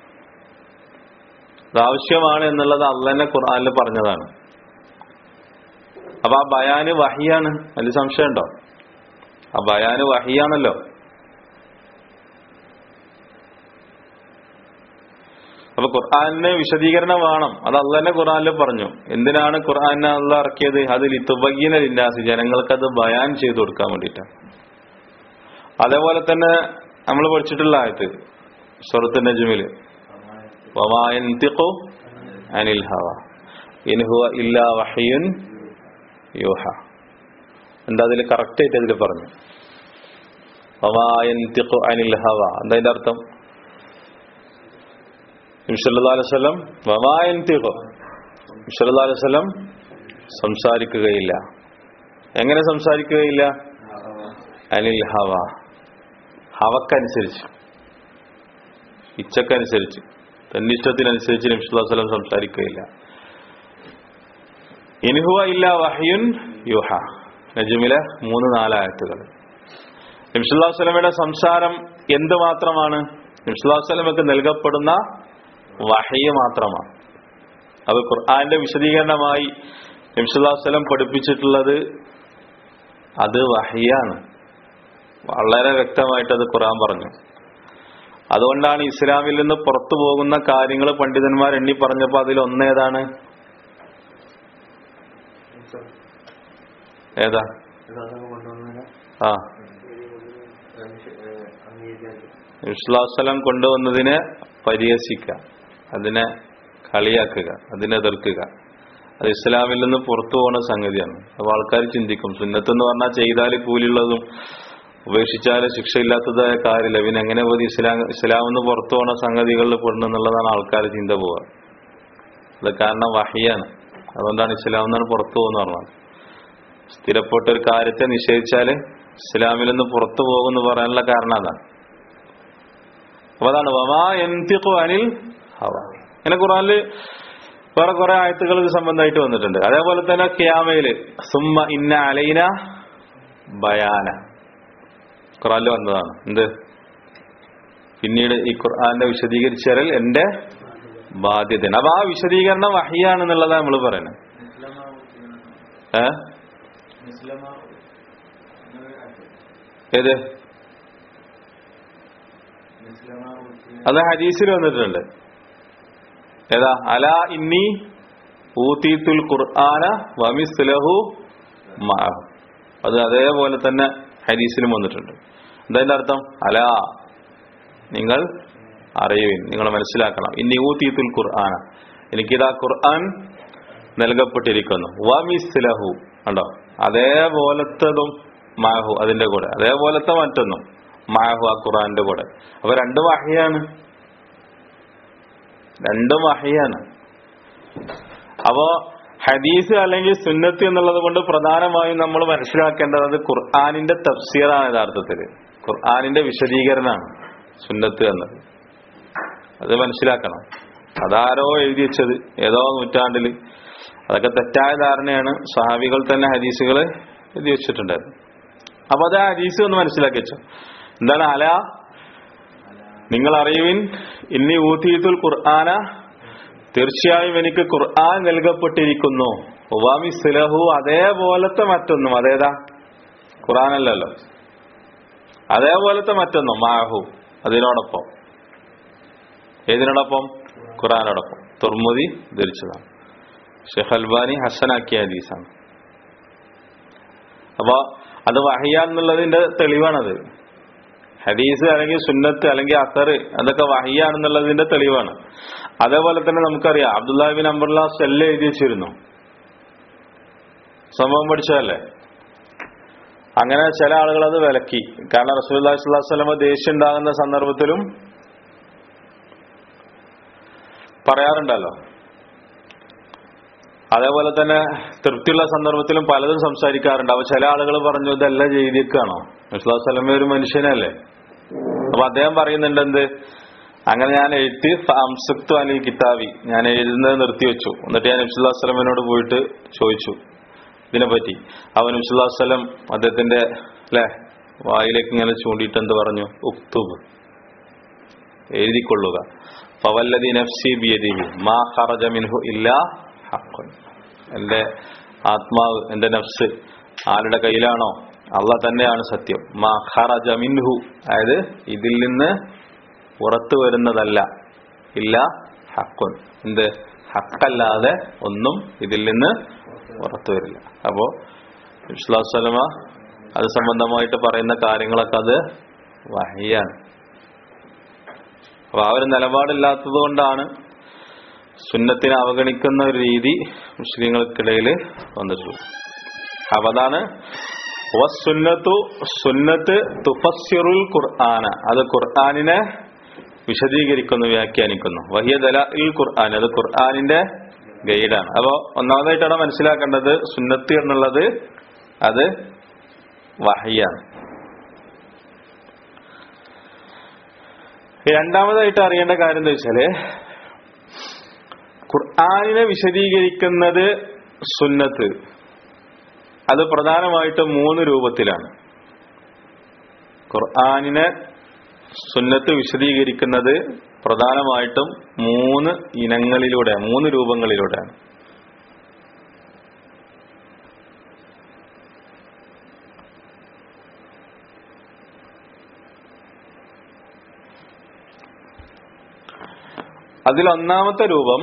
ആവശ്യമാണ് എന്നുള്ളത് അള്ളന്നെ ഖുർആാനിൽ പറഞ്ഞതാണ് അപ്പൊ ആ ബയാന് വഹിയാണ് അതിൽ സംശയമുണ്ടോ ആ ബയാന് വഹിയാണല്ലോ അപ്പൊ ഖുർആാനിന് വിശദീകരണം വേണം അത് അള്ളന്നെ ഖുർആാനിൽ പറഞ്ഞു എന്തിനാണ് ഖുർആാനെ അള്ള ഇറക്കിയത് അത് ലിത്തുബയ്യന ലില്ലാസി ജനങ്ങൾക്ക് അത് ബയാൻ ചെയ്തു കൊടുക്കാൻ വേണ്ടിയിട്ടാണ് അതേപോലെ തന്നെ നമ്മൾ പഠിച്ചിട്ടുള്ള ആയത്ത് സുറത്ത് നജ്മില് വമായന്തിഖു അനിൽ ഹവ ഇൻഹുവ ഇല്ലാ വഹയുൻ യൂഹ എന്താ അതിൽ കറക്റ്റ് ആയിട്ട് അതിൽ പറഞ്ഞു വമായന്തിഖു അനിൽ ഹവ എന്താ അതിന്റെ അർത്ഥം നിമിഷല്ലാസ്ലം വമായന്തിഖു നിമിഷല്ലാസ്ലം സംസാരിക്കുകയില്ല എങ്ങനെ സംസാരിക്കുകയില്ല അനിൽ ഹവ ഹവക്കനുസരിച്ച് ഇച്ഛക്കനുസരിച്ച് തന്റെ ഇഷ്ടത്തിനനുസരിച്ച് നബ്സുല്ലാസ്ലം സംസാരിക്കുകയില്ല ഇൻഹുവ ഇല്ല വഹയുൻ യുഹ നജുമിലെ മൂന്ന് നാലായത്തുകൾ നബ്സുല്ലാസ്ലമയുടെ സംസാരം എന്ത് മാത്രമാണ് നബ്സുല്ലാസ്ലമക്ക് നൽകപ്പെടുന്ന വഹയ മാത്രമാണ് അത് ഖുർആന്റെ വിശദീകരണമായി നബ്സുല്ലാസ്ലം പഠിപ്പിച്ചിട്ടുള്ളത് അത് വഹയാണ് വളരെ വ്യക്തമായിട്ട് അത് ഖുർആൻ പറഞ്ഞു അതുകൊണ്ടാണ് ഇസ്ലാമിൽ നിന്ന് പുറത്തു പോകുന്ന കാര്യങ്ങൾ പണ്ഡിതന്മാർ എണ്ണി പറഞ്ഞപ്പോൾ അതിൽ ഒന്നേതാണ് ഏതാ ആ വിശ്വാസലം കൊണ്ടുവന്നതിനെ പരിഹസിക്കുക അതിനെ കളിയാക്കുക അതിനെ എതിർക്കുക അത് ഇസ്ലാമിൽ നിന്ന് പുറത്തു പോകുന്ന സംഗതിയാണ് അപ്പൊ ആൾക്കാർ ചിന്തിക്കും സുന്നത്ത് എന്ന് പറഞ്ഞാൽ ചെയ്താൽ കൂലിയുള്ളതും ഉപേക്ഷിച്ചാൽ ശിക്ഷയില്ലാത്തതായ കാര്യമില്ല പിന്നെ എങ്ങനെ പോയി ഇസ്ലാം ഇസ്ലാം എന്ന് പുറത്തു പോകുന്ന സംഗതികളിൽ പെടുന്നു എന്നുള്ളതാണ് ആൾക്കാർ ചിന്ത പോവുക അത് കാരണം വഹിയാണ് അതുകൊണ്ടാണ് ഇസ്ലാം എന്നാണ് പുറത്തു പോകുന്ന പറഞ്ഞത് സ്ഥിരപ്പെട്ട ഒരു കാര്യത്തെ നിഷേധിച്ചാൽ ഇസ്ലാമിൽ നിന്ന് പുറത്തു പോകുമെന്ന് പറയാനുള്ള കാരണം അതാണ് അപ്പൊ അതാണ് വമാ എന്തിഖു അനിൽ ഹവ ഇങ്ങനെ ഖുറാനില് വേറെ കുറെ ആയത്തുകൾ ഇത് സംബന്ധമായിട്ട് വന്നിട്ടുണ്ട് അതേപോലെ തന്നെ ക്യാമയില് സുമ്മ ഇന്ന അലൈന ബയാന ഖുറാനിൽ വന്നതാണ് എന്ത് പിന്നീട് ഈ ഖുർആന്റെ വിശദീകരിച്ചു തരൽ എന്റെ ബാധ്യതയാണ് അപ്പൊ ആ വിശദീകരണം വഹിയാണെന്നുള്ളതാണ് നമ്മൾ പറയുന്നത് ഏ ഏത് അത് ഹദീസിൽ വന്നിട്ടുണ്ട് ഏതാ അല ഇന്നി ഊത്തീത്തുൽ ഖുർആന വമിസ്ലഹു മഅഹു അത് അതേപോലെ തന്നെ ഹദീസിലും വന്നിട്ടുണ്ട് എന്താ അർത്ഥം അല നിങ്ങൾ അറിയുവിൻ നിങ്ങൾ മനസ്സിലാക്കണം ഇന്നി ഊത്തീത്തുൽ ഖുർആന എനിക്കിതാ ഖുർആൻ നൽകപ്പെട്ടിരിക്കുന്നു വമിസ്ലഹു കണ്ടോ അതേപോലത്തതും മാഹു അതിന്റെ കൂടെ അതേപോലത്തെ മറ്റൊന്നും മാഹു ആ ഖുർആന്റെ കൂടെ അപ്പൊ രണ്ട് വഹയാണ് രണ്ടും വഹയാണ് അപ്പോ ഹദീസ് അല്ലെങ്കിൽ സുന്നത്ത് എന്നുള്ളത് കൊണ്ട് പ്രധാനമായും നമ്മൾ മനസ്സിലാക്കേണ്ടത് അത് ഖുർആാനിന്റെ തഫ്സീറാണ് യഥാർത്ഥത്തിൽ ഖുർആാനിന്റെ വിശദീകരണമാണ് സുന്നത്ത് എന്നത് അത് മനസ്സിലാക്കണം അതാരോ എഴുതി വെച്ചത് ഏതോ നൂറ്റാണ്ടിൽ അതൊക്കെ തെറ്റായ ധാരണയാണ് സഹാബികൾ തന്നെ ഹദീസുകൾ എഴുതി വെച്ചിട്ടുണ്ടായിരുന്നു അപ്പൊ അത് ആ ഹദീസ് ഒന്ന് മനസ്സിലാക്കി വെച്ചോ എന്താണ് അല നിങ്ങൾ അറിയുവിൻ ഇന്നി ഊത്തീത്തുൽ ഖുർആന തീർച്ചയായും എനിക്ക് ഖുർആൻ നൽകപ്പെട്ടിരിക്കുന്നു ഉവാമി സിലഹു അതേപോലത്തെ മറ്റൊന്നും അതേതാ ഖുർആനല്ലല്ലോ അതേപോലത്തെ മറ്റൊന്നും മാഹു അതിനോടൊപ്പം ഏതിനോടൊപ്പം ഖുർആനോടൊപ്പം തുർമുദി ധരിച്ചതാണ് ഷെഖ് അൽബാനി ഹസനാക്കിയ ഹദീസാണ് അപ്പൊ അത് വഹിയാന്നുള്ളതിന്റെ തെളിവാണത് ഹദീസ് അല്ലെങ്കിൽ സുന്നത്ത് അല്ലെങ്കിൽ അസർ അതൊക്കെ വഹിയാണെന്നുള്ളതിന്റെ തെളിവാണ് അതേപോലെ തന്നെ നമുക്കറിയാം അബ്ദുല്ലാഹിബിൻ അംബർല സെല്ല് എഴുതി വെച്ചിരുന്നു സംഭവം പഠിച്ചതല്ലേ അങ്ങനെ ചില ആളുകൾ അത് വിലക്കി കാരണം റസൂൽ സ്വലമ ദേഷ്യം ഉണ്ടാകുന്ന സന്ദർഭത്തിലും പറയാറുണ്ടല്ലോ അതേപോലെ തന്നെ തൃപ്തിയുള്ള സന്ദർഭത്തിലും പലതും സംസാരിക്കാറുണ്ട് അപ്പൊ ചില ആളുകൾ പറഞ്ഞു ഇതെല്ലാം ചെയ്തിരിക്കുകയാണോ സ്വലമ ഒരു മനുഷ്യനല്ലേ അപ്പൊ അദ്ദേഹം പറയുന്നുണ്ട് എന്ത് അങ്ങനെ ഞാൻ എഴുത്തി അംസക്തു അനിൽ കിതാബി ഞാൻ എഴുതുന്നത് നിർത്തിവെച്ചു എന്നിട്ട് ഞാൻ നബ്സുല്ലാ സ്വലമിനോട് പോയിട്ട് ചോദിച്ചു ഇതിനെപ്പറ്റി അവൻ നബ്സുല്ലാ സ്വലം അദ്ദേഹത്തിന്റെ അല്ലെ വായിലേക്ക് ഇങ്ങനെ ചൂണ്ടിയിട്ട് എന്ത് പറഞ്ഞു ഉക്തുബ് എഴുതിക്കൊള്ളുക ഫവല്ലതി നഫ്സി ബിയദിഹി മാ ഖറജ മിൻഹു ഇല്ലാ ഹഖ്ഖുൻ എന്റെ ആത്മാവ് എന്റെ നഫ്സ് ആരുടെ കയ്യിലാണോ അള്ളാഹ് തന്നെയാണ് സത്യം മാ ഖറജ മിൻഹു അതായത് ഇതിൽ നിന്ന് പുറത്തു വരുന്നതല്ല ഇല്ല ഹക്കുൻ എന്ത് ഹക്കല്ലാതെ ഒന്നും ഇതിൽ നിന്ന് പുറത്തു വരില്ല അപ്പോ വിശ്വാസലമ അത് സംബന്ധമായിട്ട് പറയുന്ന കാര്യങ്ങളൊക്കെ അത് വഹിയാണ് അപ്പൊ ആ ഒരു നിലപാടില്ലാത്തത് കൊണ്ടാണ് സുന്നത്തിനെ അവഗണിക്കുന്ന ഒരു രീതി മുസ്ലിങ്ങൾക്കിടയിൽ വന്നിട്ടുള്ളത് അപ്പൊ അതാണ് വസ്സുന്നത്തു സുന്നത്ത് തുഫസ്സിറുൽ ഖുർആന അത് ഖുർആനിനെ വിശദീകരിക്കുന്നു വ്യാഖ്യാനിക്കുന്നു വഹിയ ദല ഇൽ ഖുർആൻ അത് ഖുർആനിന്റെ ഗൈഡാണ് അപ്പോ ഒന്നാമതായിട്ടാണ് മനസ്സിലാക്കേണ്ടത് സുന്നത്ത് എന്നുള്ളത് അത് വഹിയാണ് രണ്ടാമതായിട്ട് അറിയേണ്ട കാര്യം എന്താ വെച്ചാല് ഖുർആാനിനെ വിശദീകരിക്കുന്നത് സുന്നത്ത് അത് പ്രധാനമായിട്ടും മൂന്ന് രൂപത്തിലാണ് ഖുർആാനിനെ സുന്നത്ത് വിശദീകരിക്കുന്നത് പ്രധാനമായിട്ടും മൂന്ന് ഇനങ്ങളിലൂടെ മൂന്ന് രൂപങ്ങളിലൂടെയാണ് അതിലൊന്നാമത്തെ രൂപം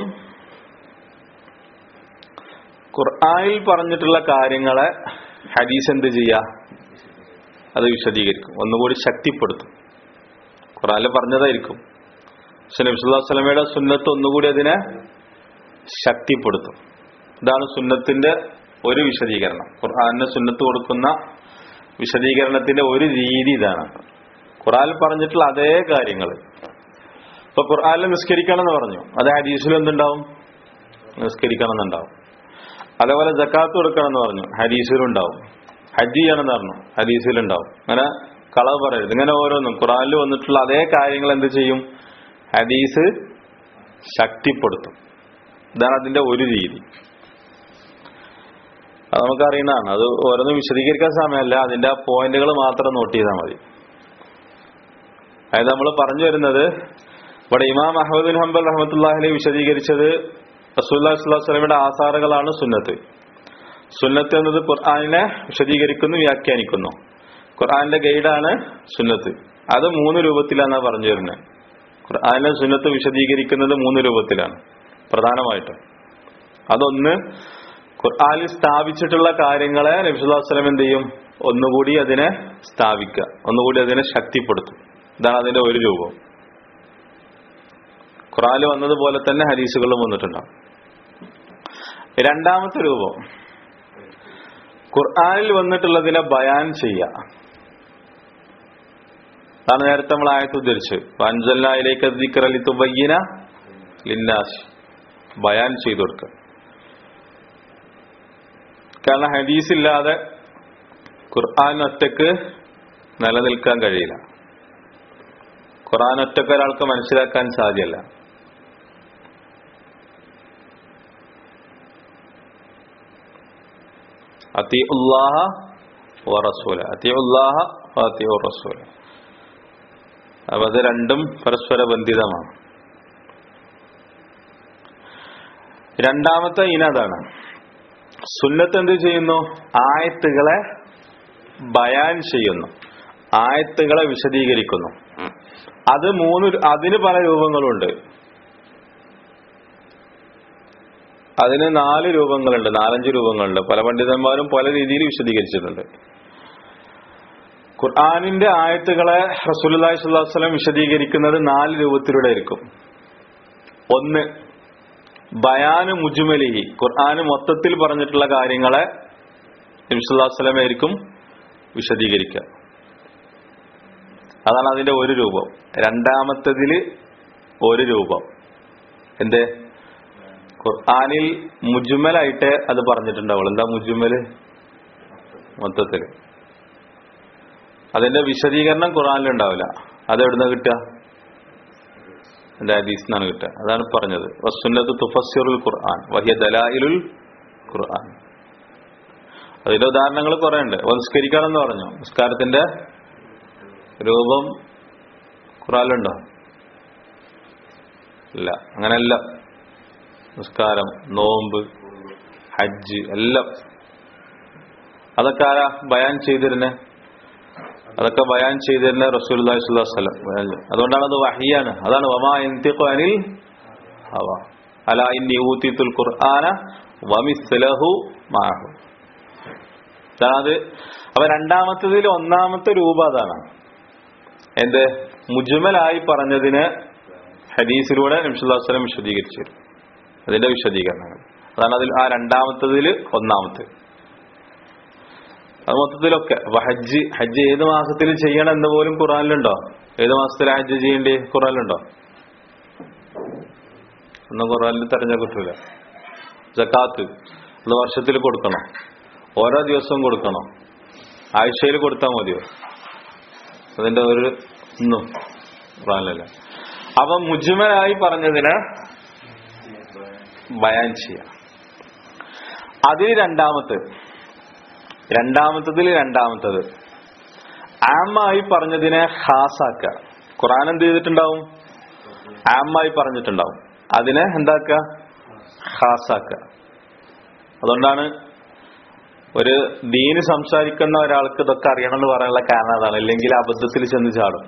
ഖുർആനിൽ പറഞ്ഞിട്ടുള്ള കാര്യങ്ങളെ ഹദീസ് എന്ത് ചെയ്യുക അത് വിശദീകരിക്കും ഒന്നുകൂടി ശക്തിപ്പെടുത്തും ഖുറാനിൽ പറഞ്ഞതായിരിക്കും പക്ഷെ നബ്സുല്ലാസ്ലമയുടെ സുന്നത്ത് ഒന്നുകൂടി അതിനെ ശക്തിപ്പെടുത്തും ഇതാണ് സുന്നത്തിന്റെ ഒരു വിശദീകരണം ഖുർആാനിന് സുന്നത്ത് കൊടുക്കുന്ന വിശദീകരണത്തിന്റെ ഒരു രീതി ഇതാണ് ഖുറാനിൽ പറഞ്ഞിട്ടുള്ള അതേ കാര്യങ്ങൾ ഇപ്പൊ ഖുർആാനിൽ നിസ്കരിക്കണം എന്ന് പറഞ്ഞു അത് ഹദീസിൽ എന്തുണ്ടാവും നിസ്കരിക്കണം എന്നുണ്ടാവും അതേപോലെ ജക്കാത്ത് കൊടുക്കണം എന്ന് പറഞ്ഞു ഹദീസിലുണ്ടാവും ഹജ്ജ് ചെയ്യണം എന്ന് പറഞ്ഞു ഹദീസിലുണ്ടാവും അങ്ങനെ കളവ് പറയരുത് ഇങ്ങനെ ഓരോന്നും ഖുറാനിൽ വന്നിട്ടുള്ള അതേ കാര്യങ്ങൾ എന്ത് ചെയ്യും ഹദീസ് ശക്തിപ്പെടുത്തും ഇതാണ് അതിന്റെ ഒരു രീതി അത് നമുക്കറിയുന്നതാണ് അത് ഓരോന്നും വിശദീകരിക്കാൻ സമയമല്ല അതിന്റെ ആ പോയിന്റുകൾ മാത്രം നോട്ട് ചെയ്താൽ മതി അതായത് നമ്മൾ പറഞ്ഞു വരുന്നത് ഇവിടെ ഇമാം അഹമ്മദ് ബിൻ ഹംബൽ റഹമത്തുല്ലാഹിലെ വിശദീകരിച്ചത് റസൂല്ലാ സ്വലമിയുടെ ആസാറുകളാണ് സുന്നത്ത് സുന്നത്ത് എന്നത് ഖുർആാനിനെ വിശദീകരിക്കുന്നു വ്യാഖ്യാനിക്കുന്നു ഖുർആാനിന്റെ ഗൈഡാണ് സുന്നത്ത് അത് മൂന്ന് രൂപത്തിലാണ് പറഞ്ഞു വരുന്നത് ഖുർആാനിലെ സുന്നത്ത് വിശദീകരിക്കുന്നത് മൂന്ന് രൂപത്തിലാണ് പ്രധാനമായിട്ടും അതൊന്ന് ഖുർആാനിൽ സ്ഥാപിച്ചിട്ടുള്ള കാര്യങ്ങളെ നബിസുല്ലാ വസ്ലം എന്ത് ചെയ്യും ഒന്നുകൂടി അതിനെ സ്ഥാപിക്കുക ഒന്നുകൂടി അതിനെ ശക്തിപ്പെടുത്തും ഇതാണ് അതിന്റെ ഒരു രൂപം ഖുറാനിൽ വന്നതുപോലെ തന്നെ ഹരീസുകളിലും വന്നിട്ടുണ്ടാവും രണ്ടാമത്തെ രൂപം ഖുർആനിൽ വന്നിട്ടുള്ളതിനെ ബയാൻ ചെയ്യുക അതാണ് നേരത്തെ നമ്മൾ ആയത്ത് ഉദ്ധരിച്ച് അഞ്ചല്ലായിലേക്ക് ദിക്കറലി തുബയ്യന ലിന്നാശ് ബയാൻ ചെയ്തു കൊടുക്കുക കാരണം ഹദീസ് ഇല്ലാതെ ഖുർആൻ ഒറ്റക്ക് നിലനിൽക്കാൻ കഴിയില്ല ഖുർആൻ ഒറ്റക്ക് ഒരാൾക്ക് മനസ്സിലാക്കാൻ സാധ്യമല്ല അതി ഉല്ലാഹ റസൂല അതി ഉല്ലാഹ അതി റസൂല അപ്പൊ അത് രണ്ടും പരസ്പര ബന്ധിതമാണ് രണ്ടാമത്തെ ഇനതാണ് സുന്നത്ത് എന്ത് ചെയ്യുന്നു ആയത്തുകളെ ബയാൻ ചെയ്യുന്നു ആയത്തുകളെ വിശദീകരിക്കുന്നു അത് മൂന്ന് അതിന് പല രൂപങ്ങളുണ്ട് അതിന് നാല് രൂപങ്ങളുണ്ട് നാലഞ്ച് രൂപങ്ങളുണ്ട് പല പണ്ഡിതന്മാരും പല രീതിയിൽ വിശദീകരിച്ചിട്ടുണ്ട് ഖുർആാനിന്റെ ആയത്തുകളെ റസൂലി സ്വല്ലം വിശദീകരിക്കുന്നത് നാല് രൂപത്തിലൂടെ ആയിരിക്കും ഒന്ന് ബയാന് മുജുമലിഹി ഖുർആന് മൊത്തത്തിൽ പറഞ്ഞിട്ടുള്ള കാര്യങ്ങളെ നബിസ്വല്ലാസ്ലമായിരിക്കും വിശദീകരിക്കുക അതാണ് അതിന്റെ ഒരു രൂപം രണ്ടാമത്തതില് ഒരു രൂപം എന്തേ ഖുർആാനിൽ മുജുമലായിട്ട് അത് പറഞ്ഞിട്ടുണ്ടാവുള്ളൂ എന്താ മുജുമല് മൊത്തത്തില് അതിന്റെ വിശദീകരണം ഖുർആാനിൽ ഉണ്ടാവില്ല അത് എവിടുന്ന കിട്ടുക എന്റെ ഹദീസ് നിന്നാണ് കിട്ടുക അതാണ് പറഞ്ഞത് വസുന്നത്ത് തുഫസിറുൽ ഖുർആൻ വഹിയ ദലായിലുൽ ഖുർആൻ അതിന്റെ ഉദാഹരണങ്ങൾ കുറെ ഉണ്ട് നിസ്കരിക്കാണെന്ന് പറഞ്ഞു നിസ്കാരത്തിന്റെ രൂപം ഖുറാനിലുണ്ടോ ഇല്ല അങ്ങനെയല്ല നിസ്കാരം നോമ്പ് ഹജ്ജ് എല്ലാം അതൊക്കെ ആരാ ബയാൻ ചെയ്തിരുന്നെ അതൊക്കെ ബയാൻ ചെയ്തിരുന്ന റസൂൽ വസ്ലം അതുകൊണ്ടാണ് അത് വഹിയാണ് അതാണ് വമാ എന്തിഖു അനിൽ ഹവ അല ഇന്നി ഊത്തിത്തുൽ ഖുർആന വമിസ്ലഹു മാഹു അത് അപ്പൊ രണ്ടാമത്തതിൽ ഒന്നാമത്തെ രൂപം അതാണ് എന്ത് മുജുമലായി പറഞ്ഞതിന് ഹദീസിലൂടെ നബ്സുല്ലാസ്ലം വിശദീകരിച്ചു തരും അതിന്റെ വിശദീകരണങ്ങൾ അതാണ് അതിൽ ആ രണ്ടാമത്തതിൽ ഒന്നാമത്തെ അത് മൊത്തത്തിലൊക്കെ അപ്പൊ ഹജ്ജ് ഹജ്ജ് ഏത് മാസത്തിൽ ചെയ്യണം എന്ന് പോലും ഖുറാനിലുണ്ടോ ഏത് മാസത്തിലാണ് ഹജ്ജ് ചെയ്യേണ്ടി ഖുറാനിലുണ്ടോ ഒന്നും ഖുറാനിൽ തെരഞ്ഞ കിട്ടൂല ജക്കാത്ത് അത് വർഷത്തിൽ കൊടുക്കണം ഓരോ ദിവസവും കൊടുക്കണം ആഴ്ചയിൽ കൊടുത്താൽ മതിയോ അതിന്റെ ഒരു ഒന്നും ഖുറാനിലല്ല അപ്പൊ മുജ്മലായി പറഞ്ഞതിന് ബയാൻ ചെയ്യാം അതിൽ രണ്ടാമത്തെ രണ്ടാമത്തതിൽ രണ്ടാമത്തത് ആമായി പറഞ്ഞതിനെ ഹാസാക്ക ഖുറാൻ എന്ത് ചെയ്തിട്ടുണ്ടാവും ആമായി പറഞ്ഞിട്ടുണ്ടാവും അതിനെ എന്താക്ക ഹാസാക്ക അതുകൊണ്ടാണ് ഒരു ദീന് സംസാരിക്കുന്ന ഒരാൾക്ക് ഇതൊക്കെ അറിയണം എന്ന് പറയാനുള്ള കാരണം അതാണ് അല്ലെങ്കിൽ അബദ്ധത്തിൽ ചെന്ന് ചാടും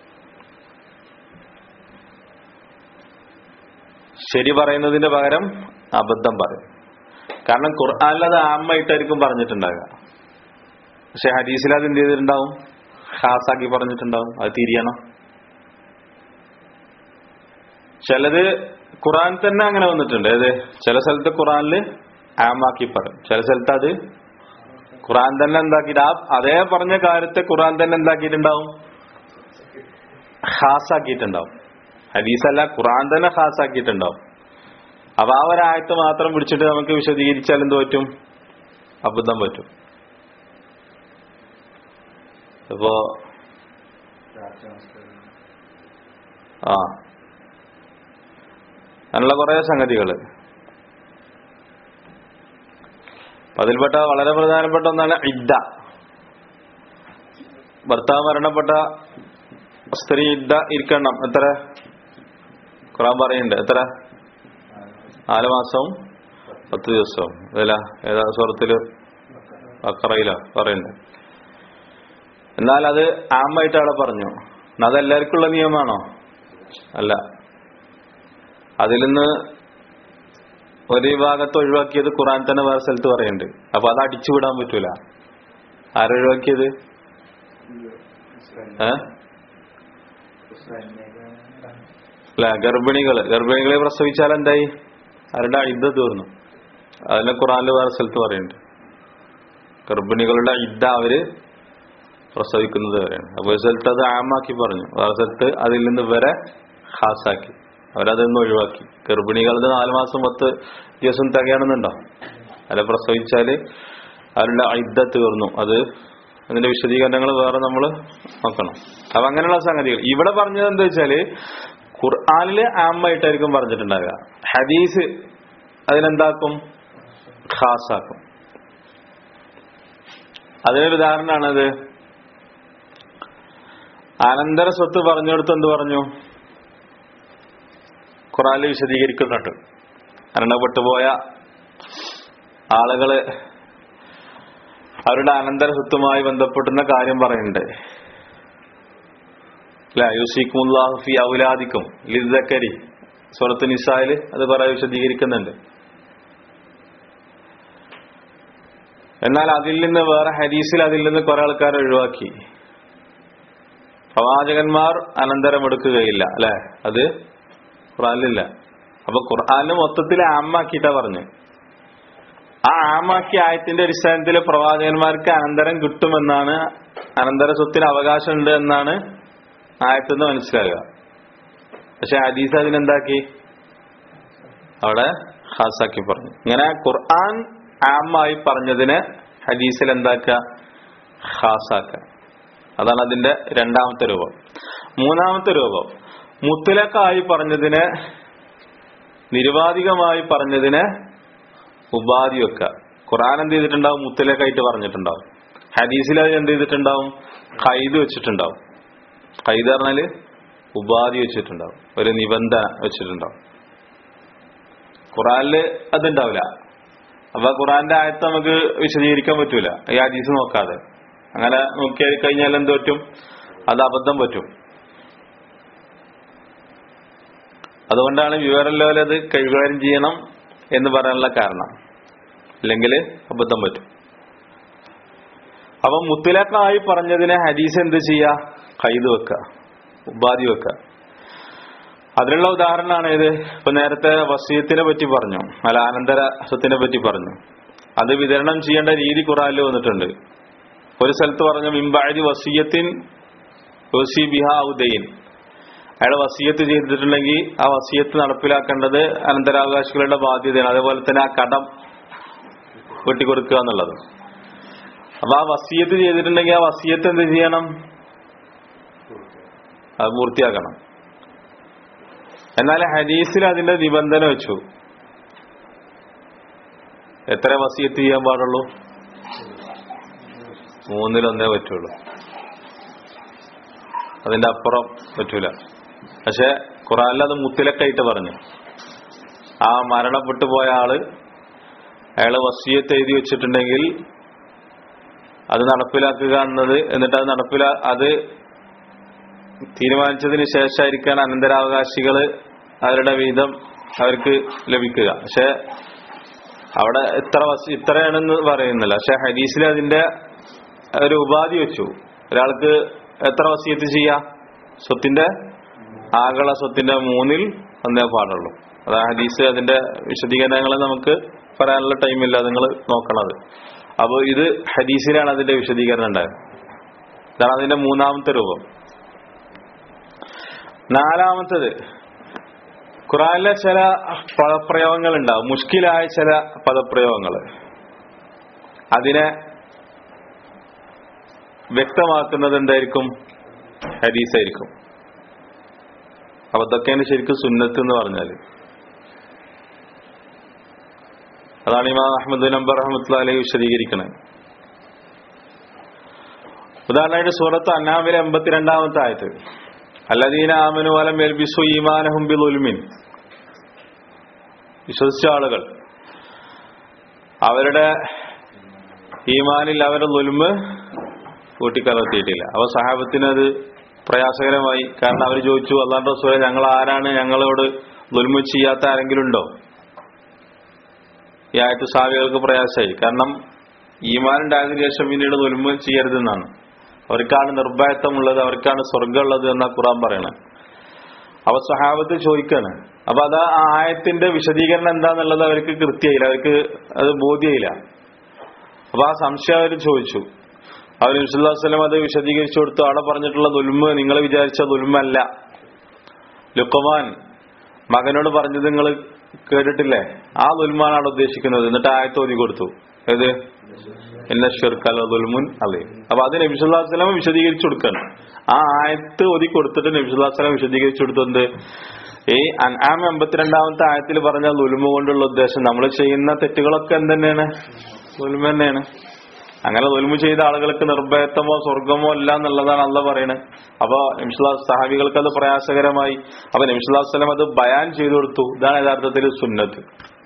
ശരി പറയുന്നതിന്റെ പകരം അബദ്ധം പറയും കാരണം ഖുർആാനിൽ അത് ആമ്മായിട്ടായിരിക്കും പറഞ്ഞിട്ടുണ്ടാകുക പക്ഷെ ഹദീസിൽ അത് എന്ത് ചെയ്തിട്ടുണ്ടാവും ഖാസാക്കി പറഞ്ഞിട്ടുണ്ടാവും അത് തിരിയണം ചിലത് ഖുറാൻ തന്നെ അങ്ങനെ വന്നിട്ടുണ്ട് ഏത് ചില സ്ഥലത്ത് ഖുറാനില് ആമാക്കി പറയും ചില സ്ഥലത്ത് അത് ഖുറാൻ തന്നെ എന്താക്കിയിട്ട് ആ അതേ പറഞ്ഞ കാര്യത്തെ ഖുറാൻ തന്നെ എന്താക്കിയിട്ടുണ്ടാവും ഖാസാക്കിയിട്ടുണ്ടാവും ഹദീസല്ല ഖുറാൻ തന്നെ ഖാസാക്കിയിട്ടുണ്ടാവും അപ്പൊ ആ ഒരായത്ത് മാത്രം പിടിച്ചിട്ട് നമുക്ക് വിശദീകരിച്ചാൽ എന്ത് പറ്റും അബദ്ധം പറ്റും ഇപ്പോ ആ അങ്ങനെയുള്ള കുറെ സംഗതികൾ അതിൽപ്പെട്ട വളരെ പ്രധാനപ്പെട്ട ഒന്നാണ് ഇദ്ദ ഭർത്താവ് മരണപ്പെട്ട സ്ത്രീ ഇദ്ദ ഇരിക്കണം എത്ര ഖുറാൻ പറയുന്നുണ്ട് എത്ര നാല് മാസവും പത്ത് ദിവസവും അതല്ല ഏതാ സ്വർത്തില് അക്കറയില പറയുന്നുണ്ട് എന്നാൽ അത് ആമായിട്ട് അവിടെ പറഞ്ഞു എന്നാ അതെല്ലാവർക്കും ഉള്ള നിയമമാണോ അല്ല അതിൽ നിന്ന് ഒരു ഭാഗത്ത് ഒഴിവാക്കിയത് ഖുറാൻ തന്നെ വേറെ സ്ഥലത്ത് പറയുന്നുണ്ട് അപ്പൊ അത് അടിച്ചു വിടാൻ പറ്റൂല ആരൊഴിവാക്കിയത് ഏ അല്ല ഗർഭിണികള് ഗർഭിണികളെ പ്രസവിച്ചാൽ എന്തായി അവരുടെ ഇദ്ദ തീർന്നു അതിനെ ഖുറാനിൽ വേറെ സ്ഥലത്ത് പറയുന്നുണ്ട് ഗർഭിണികളുടെ ഇദ്ദ അവര് പ്രസവിക്കുന്നത് വരെയാണ് അപ്പൊ ഒരു സ്ഥലത്ത് അത് ആമാക്കി പറഞ്ഞു വേറെ സ്ഥലത്ത് അതിൽ നിന്ന് വരെ ഹാസാക്കി അവരതൊന്നും ഒഴിവാക്കി ഗർഭിണികളുടെ നാല് മാസം പത്ത് ദിവസം തികയണമെന്നുണ്ടോ അല്ല പ്രസവിച്ചാല് അവരുടെ ഇദ്ദ തീർന്നു അത് അതിന്റെ വിശദീകരണങ്ങൾ വേറെ നമ്മൾ നോക്കണം അപ്പൊ അങ്ങനെയുള്ള സംഗതികൾ ഇവിടെ പറഞ്ഞത് എന്താ വെച്ചാല് ഖുർആാനില് ആമായിട്ടായിരിക്കും പറഞ്ഞിട്ടുണ്ടാകുക ഹദീസ് അതിനെന്താക്കും ഖാസാക്കും അതിനൊരു ഉദാഹരണമാണത് അനന്തര സ്വത്ത് പറഞ്ഞെടുത്ത് എന്ത് പറഞ്ഞു ഖുറാനിൽ വിശദീകരിക്കുന്നുണ്ട് മരണപ്പെട്ടുപോയ ആളുകള് അവരുടെ അനന്തര സ്വത്തുമായി ബന്ധപ്പെട്ടുന്ന കാര്യം പറയുന്നുണ്ട് യൂസിക്കുമുല്ലാഹി ഔലാദിക്കും ലിദക്കരി സുറത്ത് നിസായില് അത് പറയാൻ വിശദീകരിക്കുന്നുണ്ട് എന്നാൽ അതിൽ നിന്ന് വേറെ ഹദീസിൽ അതിൽ നിന്ന് കുറെ ആൾക്കാർ ഒഴിവാക്കി പ്രവാചകന്മാർ അനന്തരം എടുക്കുകയില്ല അല്ലെ അത് ഖുറാനിലില്ല അപ്പൊ ഖുർആാനിന് മൊത്തത്തിൽ ആമാക്കിയിട്ടാ പറഞ്ഞു ആ ആമാക്കിയ ആയത്തിന്റെ അടിസ്ഥാനത്തിൽ പ്രവാചകന്മാർക്ക് അനന്തരം കിട്ടുമെന്നാണ് അനന്തര സ്വത്തിന് അവകാശമുണ്ട് എന്നാണ് ആയത്തുനിന്ന് മനസ്സിലാകുക പക്ഷെ ഹദീസ് അതിനെന്താക്കി അവിടെ ഹാസാക്കി പറഞ്ഞു ഇങ്ങനെ ഖുർആൻ ആമായി പറഞ്ഞതിനെ ഹദീസിൽ എന്താക്കുക ഹാസാക്കുക അതാണ് അതിന്റെ രണ്ടാമത്തെ രൂപം മൂന്നാമത്തെ രൂപം മുത്തലക്കായി പറഞ്ഞതിനെ നിരുപാധികമായി പറഞ്ഞതിനെ ഉപാധി വെക്കുക ഖുറാൻ എന്ത് ചെയ്തിട്ടുണ്ടാവും മുത്തലക്കായിട്ട് പറഞ്ഞിട്ടുണ്ടാവും ഹദീസിൽ അത് എന്ത് ചെയ്തിട്ടുണ്ടാവും ഖൈദ് വെച്ചിട്ടുണ്ടാവും ഖൈദ് പറഞ്ഞാല് ഉപാധി വെച്ചിട്ടുണ്ടാവും ഒരു നിബന്ധന വെച്ചിട്ടുണ്ടാവും ഖുറാനില് അതുണ്ടാവില്ല അപ്പൊ ഖുറാന്റെ ആയത്ത് നമുക്ക് വിശദീകരിക്കാൻ പറ്റൂല ഈ ഹദീസ് നോക്കാതെ അങ്ങനെ നോക്കിയാൽ കഴിഞ്ഞാൽ എന്ത് പറ്റും അത് അബദ്ധം പറ്റും അതുകൊണ്ടാണ് വിവരമില്ലാതെ അത് കൈകാര്യം ചെയ്യണം എന്ന് പറയാനുള്ള കാരണം അല്ലെങ്കിൽ അബദ്ധം പറ്റും അപ്പൊ മുത്തലക്കായി പറഞ്ഞതിനെ ഹദീസ് എന്ത് ചെയ്യാ കൈത് വെക്ക ഉപാധി വെക്ക അതിനുള്ള ഉദാഹരണമാണ് ഇത് ഇപ്പൊ നേരത്തെ വസീയത്തിനെ പറ്റി പറഞ്ഞു അല്ല അനന്തര സ്വത്തിനെ പറ്റി പറഞ്ഞു അത് വിതരണം ചെയ്യേണ്ട രീതി ഖുറാനിൽ വന്നിട്ടുണ്ട് ഒരു സ്ഥലത്ത് പറഞ്ഞു മിമ്പാഴി വസീയത്തിൻ യോസി ബിഹ ഉദയിൻ അയാൾ വസീയത്ത് ചെയ്തിട്ടുണ്ടെങ്കിൽ ആ വസീയത്ത് നടപ്പിലാക്കേണ്ടത് അനന്തരാവകാശികളുടെ ബാധ്യതയാണ് അതേപോലെ തന്നെ ആ കടം വെട്ടിക്കൊടുക്കുക എന്നുള്ളത് അപ്പൊ ആ വസീയത്ത് ചെയ്തിട്ടുണ്ടെങ്കിൽ ആ വസീയത്ത് എന്ത് ചെയ്യണം അത് പൂർത്തിയാക്കണം എന്നാൽ ഹദീസിൽ അതിന്റെ നിബന്ധന വെച്ചു എത്ര വസീയത്ത് ചെയ്യാൻ പാടുള്ളൂ മൂന്നിലൊന്നേ പറ്റുള്ളൂ അതിന്റെ അപ്പുറം പറ്റൂല പക്ഷെ ഖുറാനിൽ അത് മുത്തിലക്കായിട്ട് പറഞ്ഞു ആ മരണപ്പെട്ടു പോയ ആള് അയാള് വസീയത്ത് എഴുതി വെച്ചിട്ടുണ്ടെങ്കിൽ അത് നടപ്പിലാക്കുക എന്നത് എന്നിട്ട് അത് നടപ്പിലാ അത് തീരുമാനിച്ചതിന് ശേഷമായിരിക്കാൻ അനന്തരാവകാശികള് അവരുടെ വീതം അവർക്ക് ലഭിക്കുക പക്ഷെ അവിടെ ഇത്ര വസി ഇത്രയാണെന്ന് പറയുന്നില്ല പക്ഷെ ഹദീസിൽ അതിന്റെ ഒരു ഉപാധി വെച്ചു ഒരാൾക്ക് എത്ര വസീയത്ത് ചെയ്യാം സ്വത്തിന്റെ ആകള സ്വത്തിന്റെ മൂന്നിൽ ഒന്നേ പാടുള്ളൂ അതാ ഹദീസ് അതിന്റെ വിശദീകരണങ്ങൾ നമുക്ക് പറയാനുള്ള ടൈമില്ല നിങ്ങൾ നോക്കണത് അപ്പോൾ ഇത് ഹദീസിലാണ് അതിന്റെ വിശദീകരണം ഉണ്ടായത് ഇതാണ് അതിന്റെ മൂന്നാമത്തെ രൂപം നാലാമത്തത് ഖുറാനിലെ ചില പദപ്രയോഗങ്ങൾ ഉണ്ടാവും മുഷ്കിലായ ചില പദപ്രയോഗങ്ങൾ അതിനെ വ്യക്തമാക്കുന്നത് എന്തായിരിക്കും ഹദീസായിരിക്കും അപ്പൊ ഇതൊക്കെയാണ് ശരിക്കും സുന്നത്ത് എന്ന് പറഞ്ഞാല് അതാണ് ഇമാം അഹമ്മദ് നമ്പർ അഹമ്മദ് അലൈഹി വിശദീകരിക്കുന്നത് ഉദാഹരണമായിട്ട് സൂറത്ത് അന്നാമിലെ എൺപത്തിരണ്ടാമത്തെ ആയത്ത് അല്ലദീന ആമനു വലം എൽബിസു ഈമാനഹും ബിൽ ഉൽമിൻ വിശ്വസിച്ച ആളുകൾ അവരുടെ ഈമാനിൽ അവരുടെ ലുൽമ് കൂട്ടിക്കലർത്തിയിട്ടില്ല അവ സഹാബത്തിന് അത് പ്രയാസകരമായി കാരണം അവർ ചോദിച്ചു അള്ളാഹ് റസൂലെ ഞങ്ങൾ ആരാണ് ഞങ്ങളോട് ലുൽമു ചെയ്യാത്ത ആരെങ്കിലും ഉണ്ടോ ഈ ആയത്ത് സാവികൾക്ക് പ്രയാസമായി കാരണം ഈമാൻ ഉണ്ടായതിനു ശേഷം പിന്നീട് നുൽമ ചെയ്യരുതെന്നാണ് അവർക്കാണ് നിർഭയത്വമുള്ളത് അവർക്കാണ് സ്വർഗമുള്ളത് എന്നാ ഖുറാൻ പറയണത് അവ സഹാബത്ത് ചോദിക്കാണ് അപ്പൊ അത് ആ ആയത്തിന്റെ വിശദീകരണം എന്താന്നുള്ളത് അവർക്ക് കൃത്യമായില്ല അവർക്ക് അത് ബോധ്യയില്ല അപ്പൊ ആ സംശയം അവർ ചോദിച്ചു അവർ നബ്സുല്ലാസ്ലം അത് വിശദീകരിച്ചു കൊടുത്തു അവിടെ പറഞ്ഞിട്ടുള്ള ദുൽമ് നിങ്ങൾ വിചാരിച്ച ദുൽമല്ല ലുക്കമാൻ മകനോട് പറഞ്ഞത് നിങ്ങൾ കേട്ടിട്ടില്ലേ ആ ദുൽമാണ് അവിടെ ഉദ്ദേശിക്കുന്നത് എന്നിട്ട് ആയത്ത് ഓതി കൊടുത്തു ഏത് എന്നെ ഷിർക്കല ദുൽമുൻ അല്ലേ അപ്പൊ അത് നബിസുല്ലാസ്ലം വിശദീകരിച്ചു കൊടുക്കണം ആ ആയത്ത് ഓതി കൊടുത്തിട്ട് നബിസുല്ലാസ്ലം വിശദീകരിച്ചു കൊടുത്തത് ഈ അൻആം എൺപത്തിരണ്ടാമത്തെ ആയത്തിൽ പറഞ്ഞ ദുൽമ കൊണ്ടുള്ള ഉദ്ദേശം നമ്മൾ ചെയ്യുന്ന തെറ്റുകളൊക്കെ എന്തെന്നെയാണ് ദുൽമ തന്നെയാണ് അങ്ങനെ ദുൽമ ചെയ്ത ആളുകൾക്ക് നിർഭയത്വമോ സ്വർഗമോ അല്ല എന്നുള്ളതാണ് അല്ല പറയുന്നത് അപ്പൊ നിമിഷുല്ലാ സഹാബികൾക്ക് അത് പ്രയാസകരമായി അപ്പൊ നിമിഷുല്ലാസ്ലം അത് ബയാൻ ചെയ്തു കൊടുത്തു ഇതാണ് യഥാർത്ഥത്തിൽ സുന്നത്ത്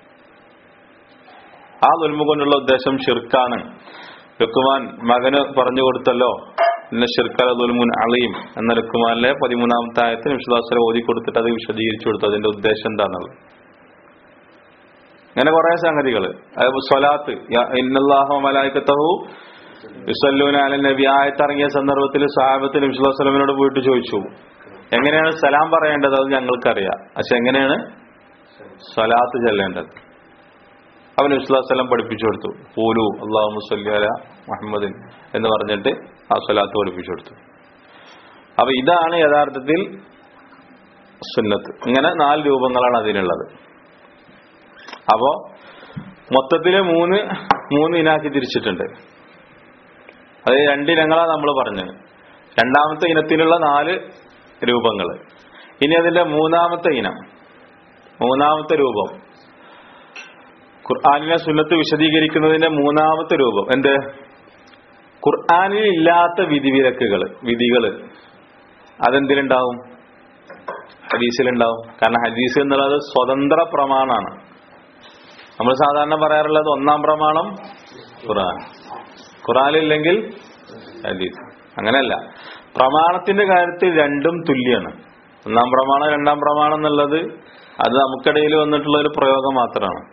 ആ ദുൽമ കൊണ്ടുള്ള ഉദ്ദേശം ഷിർക്കാണ് ലുക്കുമാൻ മകന് പറഞ്ഞു കൊടുത്തല്ലോ ഇന്ന ഷിർക്കല ദുൽമുൻ അളീം എന്ന ലുക്കുമാനിലെ പതിമൂന്നാമത്തെ ആയത്തിന് വിശ്വാസം ഓതി കൊടുത്തിട്ട് അത് വിശദീകരിച്ചു കൊടുത്തു അതിന്റെ ഉദ്ദേശം എന്താണുള്ളത് അങ്ങനെ കുറെ സംഗതികൾ അതായത് സ്വലാത്ത് ഇന്നല്ലാഹു മലായിക്കത്തഹു യുസല്ലൂന അല നബി ആയത്തിറങ്ങിയ സന്ദർഭത്തിൽ സാഹബത്തിന് വിശ്വാസലമിനോട് പോയിട്ട് ചോദിച്ചു എങ്ങനെയാണ് സലാം പറയേണ്ടത് അത് ഞങ്ങൾക്കറിയാം പക്ഷെ എങ്ങനെയാണ് സ്വലാത്ത് ചെല്ലേണ്ടത് അവൻ വിശ്വാസലം പഠിപ്പിച്ചു കൊടുത്തു പൂലു അള്ളാഹു മുസല്ലി അല മുഹമ്മദിൻ എന്ന് പറഞ്ഞിട്ട് ആ സ്വലാത്ത് പഠിപ്പിച്ചു കൊടുത്തു അപ്പൊ ഇതാണ് യഥാർത്ഥത്തിൽ സുന്നത്ത് ഇങ്ങനെ നാല് രൂപങ്ങളാണ് അതിനുള്ളത് അപ്പോ മൊത്തത്തില് മൂന്ന് മൂന്ന് ഇനാക്കി തിരിച്ചിട്ടുണ്ട് അത് രണ്ടിനങ്ങളാ നമ്മൾ പറഞ്ഞത് രണ്ടാമത്തെ ഇനത്തിലുള്ള നാല് രൂപങ്ങൾ ഇനി അതിന്റെ മൂന്നാമത്തെ ഇനം മൂന്നാമത്തെ രൂപം ഖുർആാനിലെ സുന്നത്ത് വിശദീകരിക്കുന്നതിന്റെ മൂന്നാമത്തെ രൂപം എന്ത് ഖുർആാനിൽ ഇല്ലാത്ത വിധിവിലക്കുകൾ വിധികള് അതെന്തിലുണ്ടാവും ഹദീസിലുണ്ടാവും കാരണം ഹദീസ് എന്നുള്ളത് സ്വതന്ത്ര പ്രമാണാണ് നമ്മൾ സാധാരണ പറയാറുള്ളത് ഒന്നാം പ്രമാണം ഖുർആൻ ഖുർആനില്ലെങ്കിൽ ഹദീസ് അങ്ങനെയല്ല പ്രമാണത്തിന്റെ കാര്യത്തിൽ രണ്ടും തുല്യാണ് ഒന്നാം പ്രമാണം രണ്ടാം പ്രമാണം എന്നുള്ളത് അത് നമുക്കിടയിൽ വന്നിട്ടുള്ള ഒരു പ്രയോഗം മാത്രമാണ്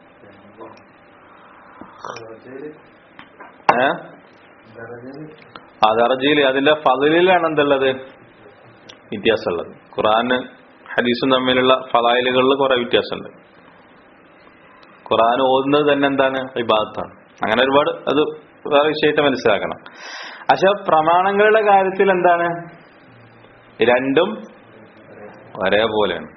ഏ ആ ദർജയിൽ അതിന്റെ ഫതിലാണ് എന്തുള്ളത് വ്യത്യാസമുള്ളത് ഖുറാന് ഹദീസും തമ്മിലുള്ള ഫലായിലുകളിൽ കുറെ വ്യത്യാസമുണ്ട് ഖുറാൻ ഓതുന്നത് തന്നെ എന്താണ് വിഭാഗത്താണ് അങ്ങനെ ഒരുപാട് അത് വേറെ വിഷയത്തെ മനസ്സിലാക്കണം പക്ഷെ പ്രമാണങ്ങളുടെ കാര്യത്തിൽ എന്താണ് രണ്ടും ഒരേപോലെയാണ്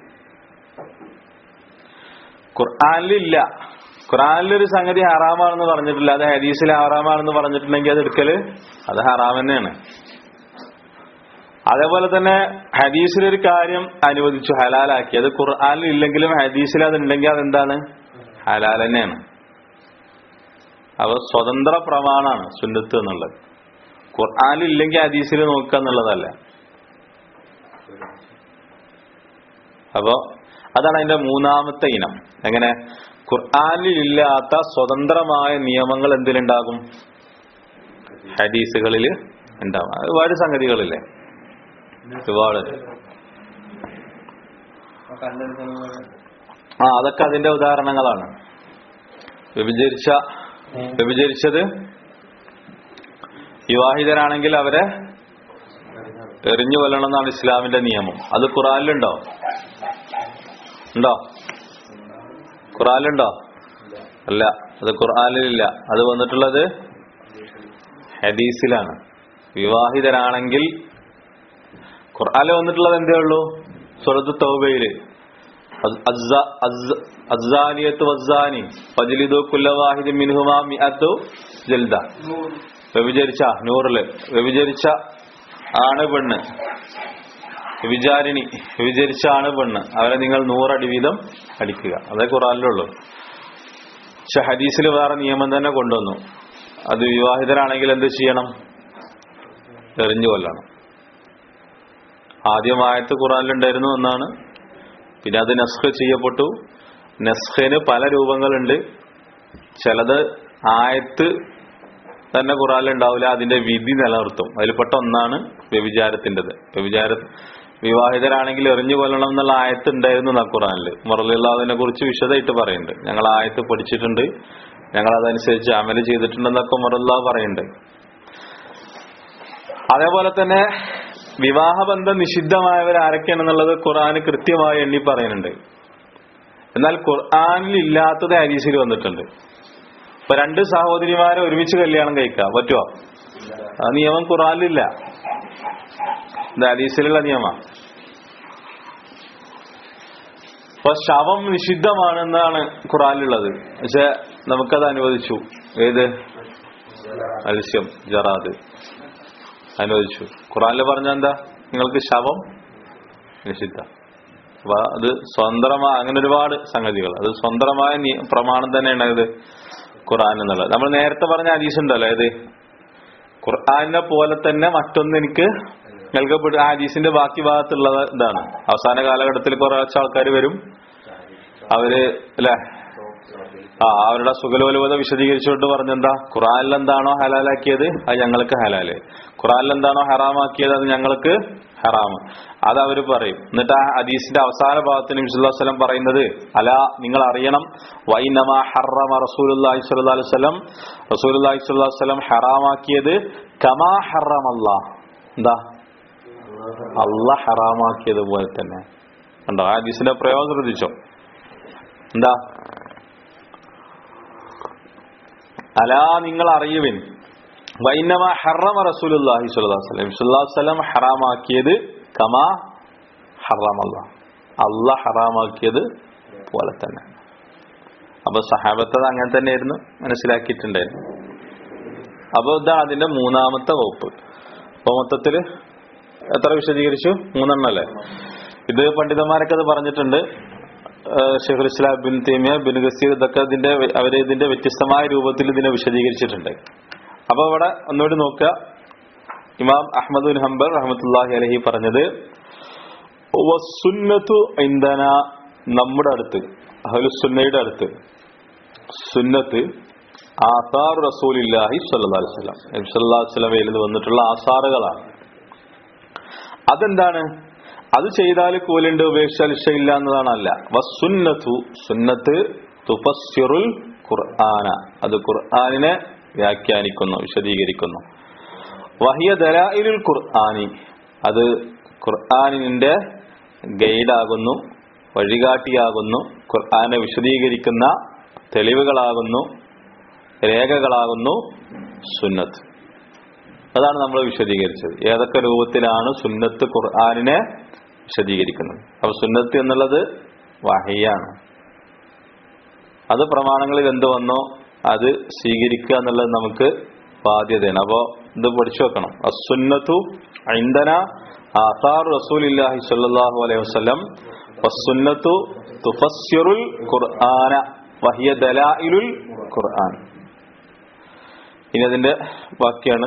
ഖുർആാനിലില്ല ഖുർആാനിലൊരു സംഗതി ഹറാമാണെന്ന് പറഞ്ഞിട്ടില്ല അത് ഹദീസിൽ ഹറാമാണെന്ന് പറഞ്ഞിട്ടുണ്ടെങ്കിൽ അത് എടുക്കല് അത് ഹറാം തന്നെയാണ് അതേപോലെ തന്നെ ഹദീസിലൊരു കാര്യം അനുവദിച്ചു ഹലാലാക്കി അത് ഖുർആാനിൽ ഇല്ലെങ്കിലും ഹദീസിൽ അത് ഉണ്ടെങ്കിൽ അതെന്താണ് ഹലാൽ തന്നെയാണ് അവ സ്വതന്ത്ര പ്രമാണാണ് സുന്നത്ത് എന്നുള്ളത് ഖുർആാനിൽ ഇല്ലെങ്കിൽ ഹദീസിൽ നോക്കുക എന്നുള്ളതല്ല അപ്പോ അതാണ് അതിന്റെ മൂന്നാമത്തെ ഇനം എങ്ങനെ ഖുർആാനിൽ ഇല്ലാത്ത സ്വതന്ത്രമായ നിയമങ്ങൾ എന്തിലുണ്ടാകും ഹദീസുകളിൽ ഉണ്ടാകും അത് ഒരുപാട് സംഗതികളില്ലേ ഒരുപാട് ആ അതൊക്കെ അതിന്റെ ഉദാഹരണങ്ങളാണ് വ്യഭിചരിച്ച വ്യഭിചരിച്ചത് വിവാഹിതരാണെങ്കിൽ അവരെ എറിഞ്ഞു കൊല്ലണം എന്നാണ് ഇസ്ലാമിന്റെ നിയമം അത് ഖുറാനിലുണ്ടോ ഉണ്ടോ ഖുറാനിലുണ്ടോ അല്ല അത് ഖുർആാനിലില്ല അത് വന്നിട്ടുള്ളത് ഹദീസിലാണ് വിവാഹിതരാണെങ്കിൽ ഖുർആാനിൽ വന്നിട്ടുള്ളത് എന്തേ ഉള്ളൂ സുറത്ത് തൗബയില് അസ്സാനിയത്ത് വസ്സാനി ഫജിലിദു കുല്ലവാഹിദ് മിൻഹുമാ മിഅത്തു ജൽദ വ്യഭിചരിച്ച നൂറില് വ്യഭിചരിച്ച ആണ് പെണ്ണ് വിചാരിണി വിചരിച്ച ആണ് പെണ്ണ് അവരെ നിങ്ങൾ നൂറടി വീതം അടിക്കുക അതേ ഖുറാനിലുള്ളൂ പക്ഷെ ഹദീസിൽ വേറെ നിയമം തന്നെ കൊണ്ടുവന്നു അത് വിവാഹിതരാണെങ്കിൽ എന്ത് ചെയ്യണം എറിഞ്ഞു കൊല്ലണം ആദ്യം ആയത്ത് ഖുറാനിലുണ്ടായിരുന്നു എന്നാണ് പിന്നെ അത് നസ്ഖ് ചെയ്യപ്പെട്ടു നസ്ഖിന് പല രൂപങ്ങളുണ്ട് ചിലത് ആയത്ത് തന്നെ ഖുറാനിലുണ്ടാവില്ല അതിന്റെ വിധി നിലനിർത്തും അതിൽപ്പെട്ട ഒന്നാണ് വ്യഭിചാരത്തിൻ്റെത് വ്യഭിചാര വിവാഹിതരാണെങ്കിൽ എറിഞ്ഞു കൊല്ലണം എന്നുള്ള ആയത്ത് ഉണ്ടായിരുന്നു എന്നാ ഖുറാനിൽ മുറലില്ലാതിനെ കുറിച്ച് വിശദമായിട്ട് പറയുന്നുണ്ട് ഞങ്ങൾ ആയത്ത് പഠിച്ചിട്ടുണ്ട് ഞങ്ങൾ അതനുസരിച്ച് അമല് ചെയ്തിട്ടുണ്ടെന്നൊക്കെ മുറല്ലാ പറയുന്നുണ്ട് അതേപോലെ തന്നെ വിവാഹബന്ധം നിഷിദ്ധമായവർ ആരൊക്കെയാണെന്നുള്ളത് ഖുർആന് കൃത്യമായി എണ്ണി പറയുന്നുണ്ട് എന്നാൽ ഖുർആനിൽ ഇല്ലാത്തത് ഹരീസിൽ വന്നിട്ടുണ്ട് ഇപ്പൊ രണ്ട് സഹോദരിമാരെ ഒരുമിച്ച് കല്യാണം കഴിക്കാം പറ്റുമോ ആ നിയമം ഖുർആനിലില്ല ഇത് ഹരീസിലുള്ള നിയമ അപ്പൊ ശവം നിഷിദ്ധമാണെന്നാണ് ഖുറാനിലുള്ളത് പക്ഷെ നമുക്കത് അനുവദിച്ചു ഏത് മത്സ്യം ജറാദ് അനുവദിച്ചു ഖുറാനിൽ പറഞ്ഞ എന്താ നിങ്ങൾക്ക് ശവം നിഷിദ്ധ അപ്പൊ അത് സ്വന്തമായ അങ്ങനെ ഒരുപാട് സംഗതികൾ അത് സ്വന്തമായ നി- പ്രമാണം തന്നെയാണ് ഇത് ഖുർആൻ എന്നുള്ളത് നമ്മൾ നേരത്തെ പറഞ്ഞ ഹദീസ് ഉണ്ടല്ലോ ഏത് ഖുർആാനിനെ പോലെ തന്നെ മറ്റൊന്ന് എനിക്ക് നൽകപ്പെട്ട ആ ഹദീസിന്റെ ബാക്കി ഭാഗത്തുള്ളത് ഇതാണ് അവസാന കാലഘട്ടത്തിൽ കുറച്ച് ആൾക്കാർ വരും അവര് അല്ലെ ആ അവരുടെ സുഖലോലുപത വിശദീകരിച്ചുകൊണ്ട് പറഞ്ഞെന്താ ഖുറാനിൽ എന്താണോ ഹലാലാക്കിയത് അത് ഞങ്ങൾക്ക് ഹലാല് ഖുറാനിൽ എന്താണോ ഹറാമാക്കിയത് അത് ഞങ്ങൾക്ക് ഹറാം അത് അവര് പറയും എന്നിട്ട് ആ ഹദീസിന്റെ അവസാന ഭാഗത്തിന് വിസുല്ലാസ്ലം പറയുന്നത് അല നിങ്ങൾ അറിയണം വൈനമാ ഹറമ റസൂലുല്ലാഹി സ്വല്ലല്ലാഹു അലൈഹി വസല്ലം റസൂലുള്ളാഹി സ്വല്ലല്ലാഹു അലൈഹി വസല്ലം ഹറാമാക്കിയത് കമാ ഹറമല്ല എന്താ അല്ല ഹറാമാക്കിയത് പോലെ തന്നെ കണ്ടോ ആ ഹദീസിന്റെ പ്രയോഗം ശ്രദ്ധിച്ചോ എന്താ അലാ നിങ്ങൾ അറിയുവിൻ വൈനമ ഹറമ റസൂലുള്ളാഹി സ്വല്ലല്ലാഹു അലൈഹി വസല്ലം സ്വല്ലല്ലാഹു അലൈഹി വസല്ലം ഹറാമാക്കിയത് കമാ ഹറമല്ല അല്ല ഹറാമാക്കിയത് പോലെ തന്നെ അപ്പൊ സഹാബത്തത് അങ്ങനെ തന്നെയായിരുന്നു മനസ്സിലാക്കിയിട്ടുണ്ടായിരുന്നു അപ്പൊ ഇതാണ് അതിന്റെ മൂന്നാമത്തെ വകുപ്പ് അപ്പൊ മൊത്തത്തില് എത്ര വിശദീകരിച്ചു മൂന്നെണ്ണം അല്ലേ ഇത് പണ്ഡിതന്മാരൊക്കെ അത് പറഞ്ഞിട്ടുണ്ട് ഏഹ് ഷെയ്ഖുൽ ഇസ്ലാം ബിൻ തേമിയ ബിൻ ഗസീർ ഇതൊക്കെ ഇതിന്റെ വെ- അവര് ഇതിന്റെ വ്യത്യസ്തമായ രൂപത്തിൽ ഇതിനെ വിശദീകരിച്ചിട്ടുണ്ട് അപ്പൊ ഇവിടെ ഒന്നുകൂടി നോക്കുക ഇമാം അഹമ്മദ് ബിൻ ഹംബർ റഹ്മത്തുല്ലാഹി അലഹി പറഞ്ഞത് വസ്സുന്നത്തു ഇന്ദന നമ്മുടെ അടുത്ത് അഹ്ലുസുന്നയുടെ അടുത്ത് സുന്നത്ത് ആസാർ റസൂലില്ലാഹി സ്വല്ലല്ലാഹു അലൈഹി വസല്ലം നബി സല്ലല്ലാഹു അലൈഹി വസല്ലമയിൽ നിന്ന് വന്നിട്ടുള്ള ആസാറുകളാണ് അതെന്താണ് അത് ചെയ്താൽ കൂലുണ്ട് ഉപേക്ഷിച്ചാൽ ഇഷ്ടമില്ല എന്നതാണല്ല വസുന്നത്തു സുന്നത്ത് തുഫസ്സിറുൽ ഖുർആന അത് ഖുർആനിനെ വ്യാഖ്യാനിക്കുന്നു വിശദീകരിക്കുന്നു വഹിയ ദലായിലുൽ ഖുർആനി അത് ഖുർആനിന്റെ ഗൈഡാകുന്നു വഴികാട്ടിയാകുന്നു ഖുർആനെ വിശദീകരിക്കുന്ന തെളിവുകളാകുന്നു രേഖകളാകുന്നു സുന്നത്ത് അതാണ് നമ്മൾ വിശദീകരിച്ചത് ഏതൊക്കെ രൂപത്തിലാണ് സുന്നത്ത് ഖുർആാനിനെ വിശദീകരിക്കുന്നത് അപ്പൊ സുന്നത്ത് എന്നുള്ളത് വഹയാണ് അത് പ്രമാണങ്ങളിൽ എന്ത് വന്നോ അത് സ്വീകരിക്കുക എന്നുള്ളത് നമുക്ക് ബാധ്യതയാണ് അപ്പോ ഇത് പഠിച്ചു വെക്കണം അസുന്നത്തു ഐന്ദന ആസാർ റസൂലില്ലാഹി സ്വല്ലല്ലാഹു അലൈഹി വസല്ലം വസ്സുന്നത്തു തുഫസ്സിറുൽ ഖുർആന വഹിയ ദലായിലുൽ ഖുർആൻ ഇനി അതിന്റെ ബാക്കിയാണ്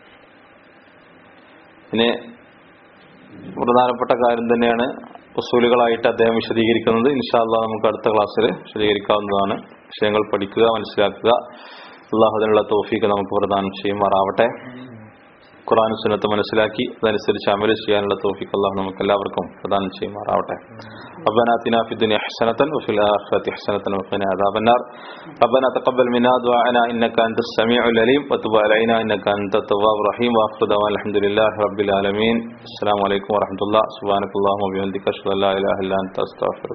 പിന്നെ പ്രധാനപ്പെട്ട കാര്യം തന്നെയാണ് ഉസൂലുകളായിട്ട് അദ്ദേഹം വിശദീകരിക്കുന്നത് ഇൻഷാല്ല നമുക്ക് അടുത്ത ക്ലാസ്സിൽ വിശദീകരിക്കാവുന്നതാണ് വിഷയങ്ങൾ പഠിക്കുക മനസ്സിലാക്കുക അള്ളാഹു അതിനുള്ള തോഫീക്ക് നമുക്ക് പ്രദാനം ചെയ്യുമാറാവട്ടെ ഖുറാൻ സുന്നത്ത് മനസ്സിലാക്കി അതനുസരിച്ച് അമല് ചെയ്യാനുള്ള തോഫിക്ക് അള്ളാഹു നമുക്ക് എല്ലാവർക്കും പ്രദാനം ചെയ്യുമാറാവട്ടെ ربنا آتنا في الدنيا حسنة وفي الآخرة حسنة وقنا عذاب النار ربنا تقبل منا دعاءنا إنك أنت السميع العليم وتب علينا إنك أنت التواب الرحيم وآخر دعوانا الحمد لله رب العالمين السلام عليكم ورحمة الله سبحانك اللهم وبحمدك أشهد أن لا إله إلا أنت أستغفرك